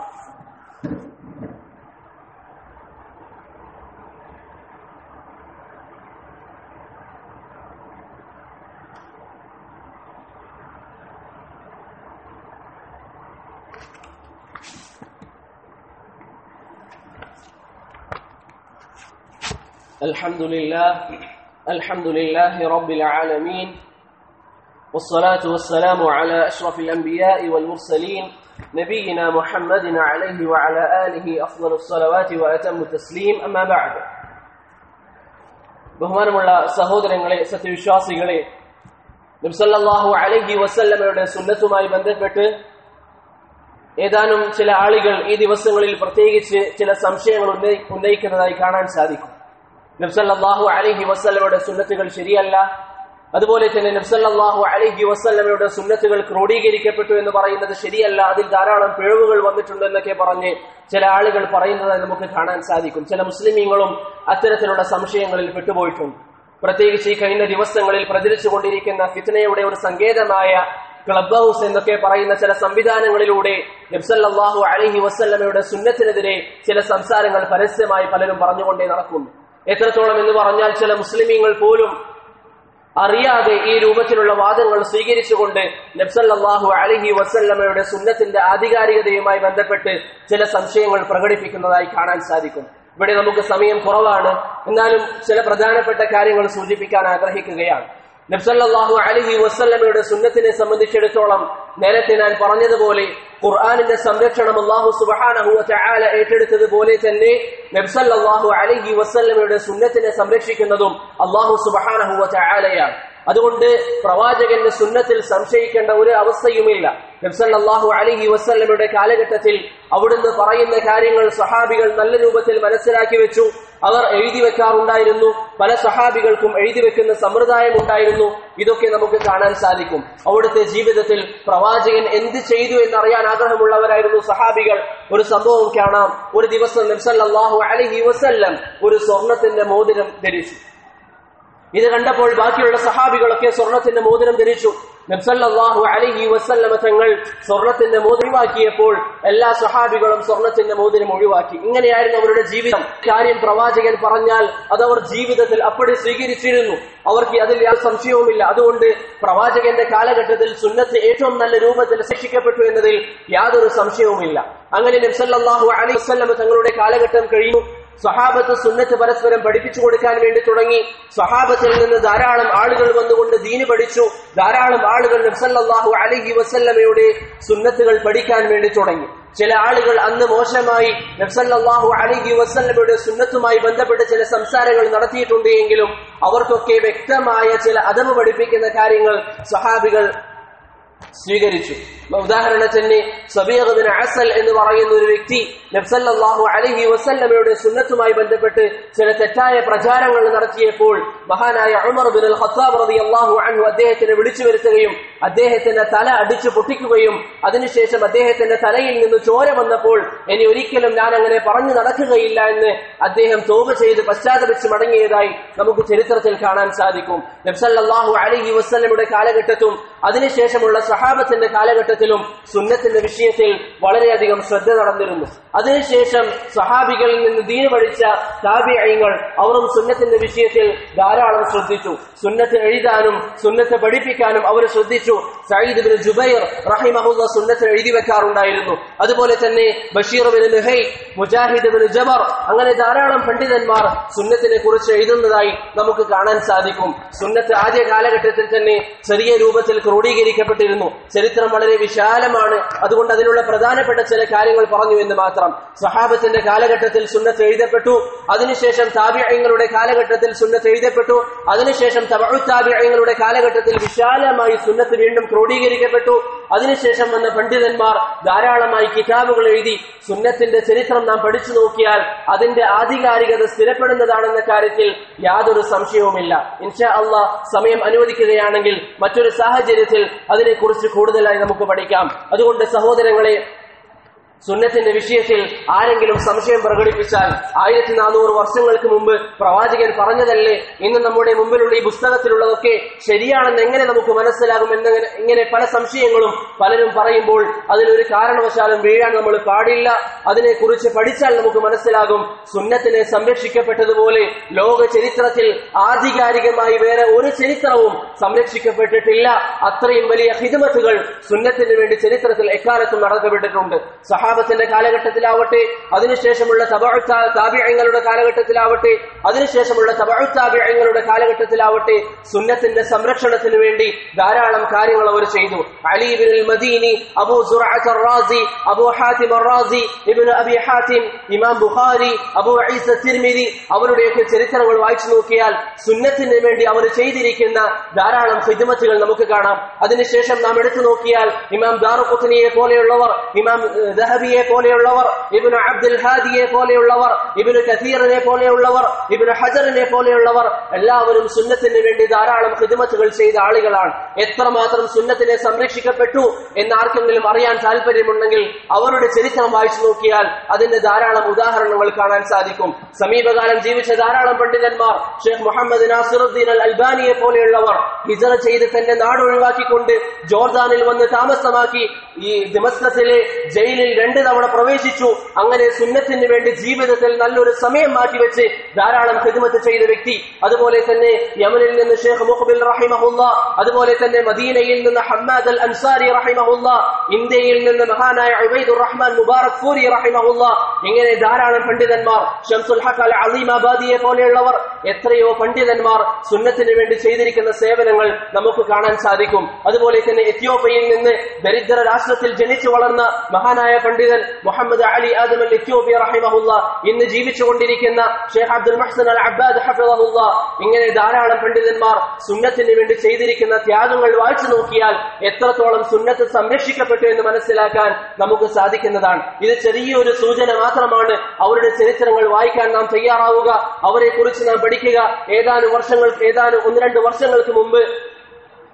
الحمد لله الحمد لله رب العالمين والصلاة والسلام على أشرف الأنبياء والمرسلين نبينا محمد عليه وعلى آله أفضل الصلوات وأتم التسليم أما بعد ബഹുമാനമുള്ള സഹോദരങ്ങളെ സത്യവിശ്വാസികളെ നബ്സല്ലാഹു അലഹി വസല്ലമയുടെ സുന്നത്തുമായി ബന്ധപ്പെട്ട് ഏതാനും ചില ആളുകൾ ഈ ദിവസങ്ങളിൽ പ്രത്യേകിച്ച് ചില സംശയങ്ങൾ ഉന്നയിക്കുന്നതായി കാണാൻ സാധിക്കും നബ്സല്ലാഹു അലഹി വസ്ല്ലമയുടെ സുന്നത്തുകൾ ശരിയല്ല അതുപോലെ തന്നെ നബ്സല്ലാഹു അലഹി വസ്ല്ലമയുടെ സുന്നത്തുകൾ ക്രോഡീകരിക്കപ്പെട്ടു എന്ന് പറയുന്നത് ശരിയല്ല അതിൽ ധാരാളം പിഴവുകൾ വന്നിട്ടുണ്ട് എന്നൊക്കെ പറഞ്ഞ് ചില ആളുകൾ പറയുന്നതായി നമുക്ക് കാണാൻ സാധിക്കും ചില മുസ്ലിമീങ്ങളും അത്തരത്തിലുള്ള സംശയങ്ങളിൽ പെട്ടുപോയിട്ടുണ്ട് പ്രത്യേകിച്ച് ഈ കഴിഞ്ഞ ദിവസങ്ങളിൽ പ്രചരിച്ചുകൊണ്ടിരിക്കുന്ന ഫിത്നയുടെ ഒരു സങ്കേതമായ ക്ലബ് ഹൗസ് എന്നൊക്കെ പറയുന്ന ചില സംവിധാനങ്ങളിലൂടെ നബ്സല്ലാഹു അലഹി വസ്ല്ലമയുടെ സുന്നത്തിനെതിരെ ചില സംസാരങ്ങൾ പരസ്യമായി പലരും പറഞ്ഞുകൊണ്ടേ നടക്കുന്നു എത്രത്തോളം എന്ന് പറഞ്ഞാൽ ചില മുസ്ലിമീങ്ങൾ പോലും അറിയാതെ ഈ രൂപത്തിലുള്ള വാദങ്ങൾ സ്വീകരിച്ചുകൊണ്ട് നബ്സല്ലാഹു അലഹി വസല്ലമയുടെ സുന്നത്തിന്റെ ആധികാരികതയുമായി ബന്ധപ്പെട്ട് ചില സംശയങ്ങൾ പ്രകടിപ്പിക്കുന്നതായി കാണാൻ സാധിക്കും ഇവിടെ നമുക്ക് സമയം കുറവാണ് എന്നാലും ചില പ്രധാനപ്പെട്ട കാര്യങ്ങൾ സൂചിപ്പിക്കാൻ ആഗ്രഹിക്കുകയാണ് നബ്സല്ലാഹു അലഹി വസ്ല്ലമയുടെ സുന്നത്തിനെ സംബന്ധിച്ചിടത്തോളം നേരത്തെ ഞാൻ പറഞ്ഞതുപോലെ ഖുർആാനിന്റെ സംരക്ഷണം അള്ളാഹു സുബാനഹുവ ചായാല ഏറ്റെടുത്തതുപോലെ തന്നെ നബ്സല്ലാഹു അലഹി വസ്ല്ലമയുടെ സുന്നത്തിനെ സംരക്ഷിക്കുന്നതും അള്ളാഹു സുബാനഹുവ ചായാലയാണ് അതുകൊണ്ട് പ്രവാചകന്റെ സുന്നത്തിൽ സംശയിക്കേണ്ട ഒരു അവസ്ഥയുമില്ല നബ്സല്ലാഹു അലഹി വസ്ല്ലമയുടെ കാലഘട്ടത്തിൽ അവിടുന്ന് പറയുന്ന കാര്യങ്ങൾ സഹാബികൾ നല്ല രൂപത്തിൽ മനസ്സിലാക്കി വെച്ചു അവർ എഴുതി വെക്കാറുണ്ടായിരുന്നു പല സഹാബികൾക്കും എഴുതി വെക്കുന്ന സമ്പ്രദായം ഉണ്ടായിരുന്നു ഇതൊക്കെ നമുക്ക് കാണാൻ സാധിക്കും അവിടുത്തെ ജീവിതത്തിൽ പ്രവാചകൻ എന്ത് ചെയ്തു എന്നറിയാൻ ആഗ്രഹമുള്ളവരായിരുന്നു സഹാബികൾ ഒരു സംഭവം കാണാം ഒരു ദിവസം നബ്സല്ലാഹു അലഹി വസല്ലം ഒരു സ്വർണത്തിന്റെ മോതിരം ധരിച്ചു ഇത് കണ്ടപ്പോൾ ബാക്കിയുള്ള സഹാബികളൊക്കെ സ്വർണത്തിന്റെ മോതിരം ധരിച്ചു നബ്സല്ലാഹു അലഹി വസല്ലമ തങ്ങൾ സ്വർണത്തിന്റെ മോതിരം ഒഴിവാക്കിയപ്പോൾ എല്ലാ സഹാബികളും സ്വർണത്തിന്റെ മോതിരം ഒഴിവാക്കി ഇങ്ങനെയായിരുന്നു അവരുടെ ജീവിതം കാര്യം പ്രവാചകൻ പറഞ്ഞാൽ അതവർ ജീവിതത്തിൽ അപ്പടി സ്വീകരിച്ചിരുന്നു അവർക്ക് അതിൽ യാതൊരു സംശയവുമില്ല അതുകൊണ്ട് പ്രവാചകന്റെ കാലഘട്ടത്തിൽ സുന്നത്ത് ഏറ്റവും നല്ല രൂപത്തിൽ ശിക്ഷിക്കപ്പെട്ടു എന്നതിൽ യാതൊരു സംശയവുമില്ല അങ്ങനെ നബ്സല്ലാഹു അലൈഹി വസല്ലമ തങ്ങളുടെ കാലഘട്ടം കഴിഞ്ഞു സ്വഹാബത്ത് സുന്നത്ത് പരസ്പരം പഠിപ്പിച്ചു കൊടുക്കാൻ വേണ്ടി തുടങ്ങി സ്വഹാബത്തിൽ നിന്ന് ധാരാളം ആളുകൾ വന്നുകൊണ്ട് ദീന് പഠിച്ചു ധാരാളം ആളുകൾ നബ്സല്ലാഹു അലഹി വസല്ലമയുടെ സുന്നത്തുകൾ പഠിക്കാൻ വേണ്ടി തുടങ്ങി ചില ആളുകൾ അന്ന് മോശമായി നബ്സല്ലാഹു അലഹി വസല്ലമയുടെ സുന്നത്തുമായി ബന്ധപ്പെട്ട് ചില സംസാരങ്ങൾ നടത്തിയിട്ടുണ്ട് എങ്കിലും അവർക്കൊക്കെ വ്യക്തമായ ചില അതവ് പഠിപ്പിക്കുന്ന കാര്യങ്ങൾ സ്വഹാബികൾ സ്വീകരിച്ചു ഉദാഹരണത്തിന് സബീഖ് അസൽ എന്ന് പറയുന്ന ഒരു വ്യക്തി നബ്സല്ലാഹു അലഹി വസല്ലമയുടെ സുന്നത്തുമായി ബന്ധപ്പെട്ട് ചില തെറ്റായ പ്രചാരങ്ങൾ നടത്തിയപ്പോൾ മഹാനായ ഉമർ ബിൻ അൽ ഖത്താബ് റതി അള്ളാഹു അൻഹു അദ്ദേഹത്തിനെ വിളിച്ചു വരുത്തുകയും അദ്ദേഹത്തിന്റെ തല അടിച്ചു പൊട്ടിക്കുകയും അതിനുശേഷം അദ്ദേഹത്തിന്റെ തലയിൽ നിന്ന് ചോര വന്നപ്പോൾ ഇനി ഒരിക്കലും ഞാൻ അങ്ങനെ പറഞ്ഞു നടക്കുകയില്ല എന്ന് അദ്ദേഹം തോപ ചെയ്ത് പശ്ചാത്തപിച്ച് മടങ്ങിയതായി നമുക്ക് ചരിത്രത്തിൽ കാണാൻ സാധിക്കും നബ്സല്ലാഹു അലഹി വസ്ലമയുടെ കാലഘട്ടത്തും അതിനുശേഷമുള്ള സഹാബത്തിന്റെ കാലഘട്ടത്തിലും സുന്നത്തിന്റെ വിഷയത്തിൽ വളരെയധികം ശ്രദ്ധ നടന്നിരുന്നു അതിനുശേഷം സഹാബികളിൽ നിന്ന് ദീന് പഠിച്ച താബിയങ്ങൾ അവരും സുന്നത്തിന്റെ വിഷയത്തിൽ ധാരാളം ശ്രദ്ധിച്ചു സുന്നത്ത് എഴുതാനും സുന്നത്ത് പഠിപ്പിക്കാനും അവർ ശ്രദ്ധിച്ചു സയ്യിദ് ബിൻ ജുബൈർ റഹിമഹുല്ല സുന്നത്ത് എഴുതി വെക്കാറുണ്ടായിരുന്നു അതുപോലെ തന്നെ Bashir bin Luhay Mujahid bin Jabr അങ്ങനെ ധാരാളം പണ്ഡിതന്മാർ സുന്നത്തിനെ കുറിച്ച് എഴുതുന്നതായി നമുക്ക് കാണാൻ സാധിക്കും സുന്നത്ത് ആദ്യ കാലഘട്ടത്തിൽ തന്നെ ചെറിയ രൂപത്തിൽ ക്രോഡീകരിക്കപ്പെട്ടിരുന്നു ചരിത്രം വളരെ വിശാലമാണ് അതുകൊണ്ട് അതിനുള്ള പ്രധാനപ്പെട്ട ചില കാര്യങ്ങൾ പറഞ്ഞു എന്ന് മാത്രം സഹാബത്തിന്റെ കാലഘട്ടത്തിൽ സുന്നത്ത് എഴുതപ്പെട്ടു അതിനുശേഷം താബിഅങ്ങളുടെ കാലഘട്ടത്തിൽ സുന്നത്ത് എഴുതപ്പെട്ടു അതിനുശേഷം തബഉ താബിഅങ്ങളുടെ കാലഘട്ടത്തിൽ വിശാലമായി സുന്നത്ത് വീണ്ടും ക്രോഡീകരിക്കപ്പെട്ടു അതിനുശേഷം വന്ന പണ്ഡിതന്മാർ ധാരാളമായി കിതാബുകൾ എഴുതി സുന്നത്തിന്റെ ചരിത്രം നാം പഠിച്ചു നോക്കിയാൽ അതിന്റെ ആധികാരികത സ്ഥിരപ്പെടുന്നതാണെന്ന കാര്യത്തിൽ യാതൊരു സംശയവുമില്ല ഇൻഷാ അള്ളാഹ് സമയം അനുവദിക്കുകയാണെങ്കിൽ മറ്റൊരു സാഹചര്യത്തിൽ അതിനെക്കുറിച്ച് കൂടുതലായി നമുക്ക് പഠിക്കാം അതുകൊണ്ട് സഹോദരങ്ങളെ സുന്നത്തിന്റെ വിഷയത്തിൽ ആരെങ്കിലും സംശയം പ്രകടിപ്പിച്ചാൽ ആയിരത്തി നാനൂറ് വർഷങ്ങൾക്ക് മുമ്പ് പ്രവാചകൻ പറഞ്ഞതല്ലേ ഇന്ന് നമ്മുടെ മുമ്പിലുള്ള ഈ പുസ്തകത്തിലുള്ളതൊക്കെ ശരിയാണെന്ന് എങ്ങനെ നമുക്ക് മനസ്സിലാകും എന്നങ്ങനെ ഇങ്ങനെ പല സംശയങ്ങളും പലരും പറയുമ്പോൾ അതിലൊരു കാരണവശാലും വീഴാൻ നമ്മൾ പാടില്ല അതിനെക്കുറിച്ച് പഠിച്ചാൽ നമുക്ക് മനസ്സിലാകും സുന്നത്തിനെ സംരക്ഷിക്കപ്പെട്ടതുപോലെ ലോക ചരിത്രത്തിൽ ആധികാരികമായി വേറെ ഒരു ചരിത്രവും സംരക്ഷിക്കപ്പെട്ടിട്ടില്ല അത്രയും വലിയ ഹിദമത്തുകൾ സുന്നത്തിന് വേണ്ടി ചരിത്രത്തിൽ എക്കാലത്തും നടത്തപ്പെട്ടിട്ടുണ്ട് സഹാബത്തിന്റെ കാലഘട്ടത്തിലാവട്ടെ അതിനുശേഷമുള്ള താബിയങ്ങളുടെ കാലഘട്ടത്തിലാവട്ടെ അതിനുശേഷമുള്ള താബിയങ്ങളുടെ കാലഘട്ടത്തിലാവട്ടെ സുന്നത്തിന്റെ സംരക്ഷണത്തിന് വേണ്ടി ധാരാളം കാര്യങ്ങൾ അവർ ചെയ്തു അലീബിൻ മദീനി അബൂ റാസി അബൂ ഹാത്തിം റാസി ഇബിൻ അബി ഹാത്തിം ഇമാം ബുഖാരി അബൂ ഐസ തിർമിതി അവരുടെയൊക്കെ ചരിത്രങ്ങൾ വായിച്ചു നോക്കിയാൽ സുന്നത്തിന് വേണ്ടി അവർ ചെയ്തിരിക്കുന്ന ധാരാളം ഹിദ്മത്തുകൾ നമുക്ക് കാണാം അതിനുശേഷം നാം എടുത്തു നോക്കിയാൽ ഇമാം ദാറുഖുത്തനിയെ പോലെയുള്ളവർ ഇമാം ദഹബിയെ പോലെയുള്ളവർ ഇബിന് അബ്ദുൽ ഹാദിയെ പോലെയുള്ളവർ ഇബിന് കഥീറിനെ പോലെയുള്ളവർ ഇബിന് ഹജറിനെ പോലെയുള്ളവർ എല്ലാവരും സുന്നത്തിന് വേണ്ടി ധാരാളം ഹിദ്മത്തുകൾ ചെയ്ത ആളുകളാണ് എത്രമാത്രം സുന്നത്തിനെ സംരക്ഷിക്കപ്പെട്ടു എന്ന് ആർക്കെങ്കിലും അറിയാൻ താല്പര്യമുണ്ടെങ്കിൽ അവരുടെ ചരിത്രം വായിച്ചു നോക്കിയാൽ അതിന്റെ ധാരാളം ഉദാഹരണങ്ങൾ കാണാൻ സാധിക്കും സമീപകാലം ജീവിച്ച ധാരാളം പണ്ഡിതന്മാർ ഷെയ്ഖ് മുഹമ്മദ് നാസിറുദ്ദീൻ അൽ അൽബാനിയെ പോലെയുള്ളവർ ഹിജറ ചെയ്ത് തന്റെ നാട് ഒഴിവാക്കിക്കൊണ്ട് ജോർദാനിൽ വന്ന് താമസമാക്കി ഈ ദിമസ്കത്തിലെ ജയിലിൽ രണ്ട് തവണ പ്രവേശിച്ചു അങ്ങനെ സുന്നത്തിന് വേണ്ടി ജീവിതത്തിൽ നല്ലൊരു സമയം മാറ്റിവെച്ച് ധാരാളം ഹിദ്മത്ത് ചെയ്ത വ്യക്തി അതുപോലെ തന്നെ യമനിൽ നിന്ന് ഷെയ്ഖ് മുഖബിൽ റഹിമഹുല്ല അതുപോലെ തന്നെ മദീനയിൽ നിന്ന് ഹമ്മാദ് അൽ അൻസാരി റഹിമഹുല്ല ഇന്ത്യയിൽ നിന്ന് മഹാനായ ഉബൈദുർ റഹ്മാൻ മുബാറക് ഫൂരി റഹിമഹുല്ല ഇങ്ങനെ ധാരാളം പണ്ഡിതന്മാർ ഷംസുൽ ഹഖ് അൽ അലീമാബാദിയെ പോലെയുള്ളവർ എത്രയോ പണ്ഡിതന്മാർ സുന്നത്തിന് വേണ്ടി ചെയ്തിരിക്കുന്ന സേവനങ്ങൾ നമുക്ക് കാണാൻ സാധിക്കും അതുപോലെ തന്നെ എത്യോപ്യയിൽ നിന്ന് ദരിദ്ര രാഷ്ട്രത്തിൽ ജനിച്ചു വളർന്ന മഹാനായ പണ്ഡിതൻ Muhammad Ali Adam al Ethiopia റഹിമഹുല്ല ഇന്ന് ജീവിച്ചുകൊണ്ടിരിക്കുന്ന ഷെയ്ഖ് അബ്ദുൽ മഹ്സൻ അൽ അബ്ബാദ് ഹഫിദഹുല്ല ഇങ്ങനെ ധാരാളം പണ്ഡിതന്മാർ സുന്നത്തിന് വേണ്ടി ചെയ്തിരിക്കുന്ന ത്യാഗങ്ങൾ വായിച്ചു നോക്കിയാൽ എത്രത്തോളം സുന്നത്ത് സംരക്ഷിക്കപ്പെട്ടു എന്ന് മനസ്സിലാക്കാൻ നമുക്ക് സാധിക്കുന്നതാണ് ഇത് ചെറിയൊരു സൂചന മാത്രമാണ് അവരുടെ ചരിത്രങ്ങൾ വായിക്കാൻ നാം തയ്യാറാവുക അവരെ കുറിച്ച് നാം പഠിക്കുക ഏതാനും വർഷങ്ങൾ ഏതാനും ഒന്ന് രണ്ട് വർഷങ്ങൾക്ക് മുമ്പ്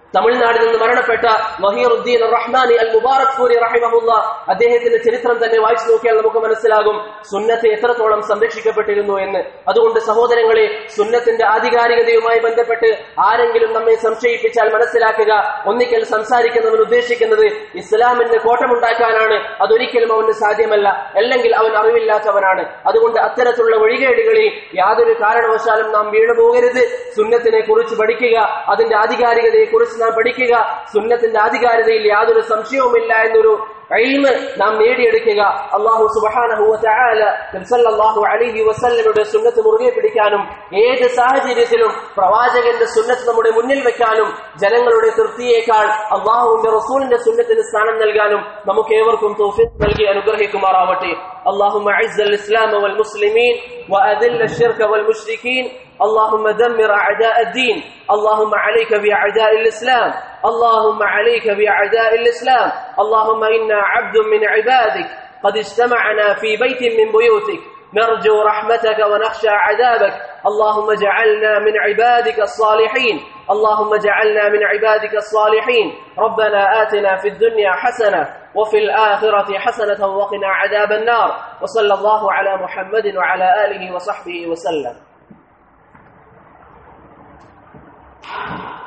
തമിഴ്നാട്ടിൽ നിന്ന് മരണപ്പെട്ട വഹീറുദ്ദീൻ റഹ്മാനി അൽ മുബാറക് ഫൂരി റഹിമഹുല്ല അദ്ദേഹത്തിന്റെ ചരിത്രം തന്നെ വായിച്ചു നോക്കിയാൽ നമുക്ക് മനസ്സിലാകും സുന്നത്ത് എത്രത്തോളം സംരക്ഷിക്കപ്പെട്ടിരുന്നു എന്ന് അതുകൊണ്ട് സഹോദരങ്ങളെ സുന്നത്തിന്റെ ആധികാരികതയുമായി ബന്ധപ്പെട്ട് ആരെങ്കിലും നമ്മെ സംശയിപ്പിച്ചാൽ മനസ്സിലാക്കുക ഒന്നിക്കൽ സംസാരിക്കുന്നവൻ ഉദ്ദേശിക്കുന്നത് ഇസ്ലാമിന് കോട്ടമുണ്ടാക്കാനാണ് അതൊരിക്കലും അവന് സാധ്യമല്ല അല്ലെങ്കിൽ അവൻ അറിവില്ലാത്തവനാണ് അതുകൊണ്ട് അത്തരത്തിലുള്ള വഴികേടുകളിൽ യാതൊരു കാരണവശാലും നാം വീണു പോകരുത് സുന്നത്തിനെ കുറിച്ച് പഠിക്കുക അതിന്റെ ആധികാരികതയെ കുറിച്ച് നാം പഠിക്കുക സുന്നത്തിന്റെ ആധികാരികതയിൽ യാതൊരു സംശയവുമില്ല എന്നൊരു ഇൽമ് നാം നേടിയെടുക്കുക അള്ളാഹു സുബ്ഹാനഹു വതആല സല്ലല്ലാഹു അലൈഹി വസല്ലമയുടെ സുന്നത്ത് മുറുകെ പിടിക്കാനും ഏത് സാഹചര്യത്തിലും പ്രവാചകന്റെ സുന്നത്ത് നമ്മുടെ മുന്നിൽ വെക്കാനും ജനങ്ങളുടെ തൃപ്തിയേക്കാൾ അള്ളാഹുവിന്റെ റസൂലിന്റെ സുന്നത്തിന് സ്ഥാനം നൽകാനും നമുക്ക് ഏവർക്കും തൗഫീഖ് നൽകി അനുഗ്രഹിക്കുമാറാവട്ടെ اللهم اعز الاسلام والمسلمين واذل الشرك والمشركين اللهم دمر اعداء الدين اللهم عليك باعداء الاسلام اللهم عليك باعداء الاسلام اللهم انا عبد من عبادك قد اجتمعنا في بيت من بيوتك نرجو رحمتك ونخشى عذابك اللهم اجعلنا من عبادك الصالحين اللهم اجعلنا من عبادك الصالحين ربنا آتنا في الدنيا حسنة وفي الآخرة حسنة وقنا عذاب النار وصلى الله على محمد وعلى آله وصحبه وسلم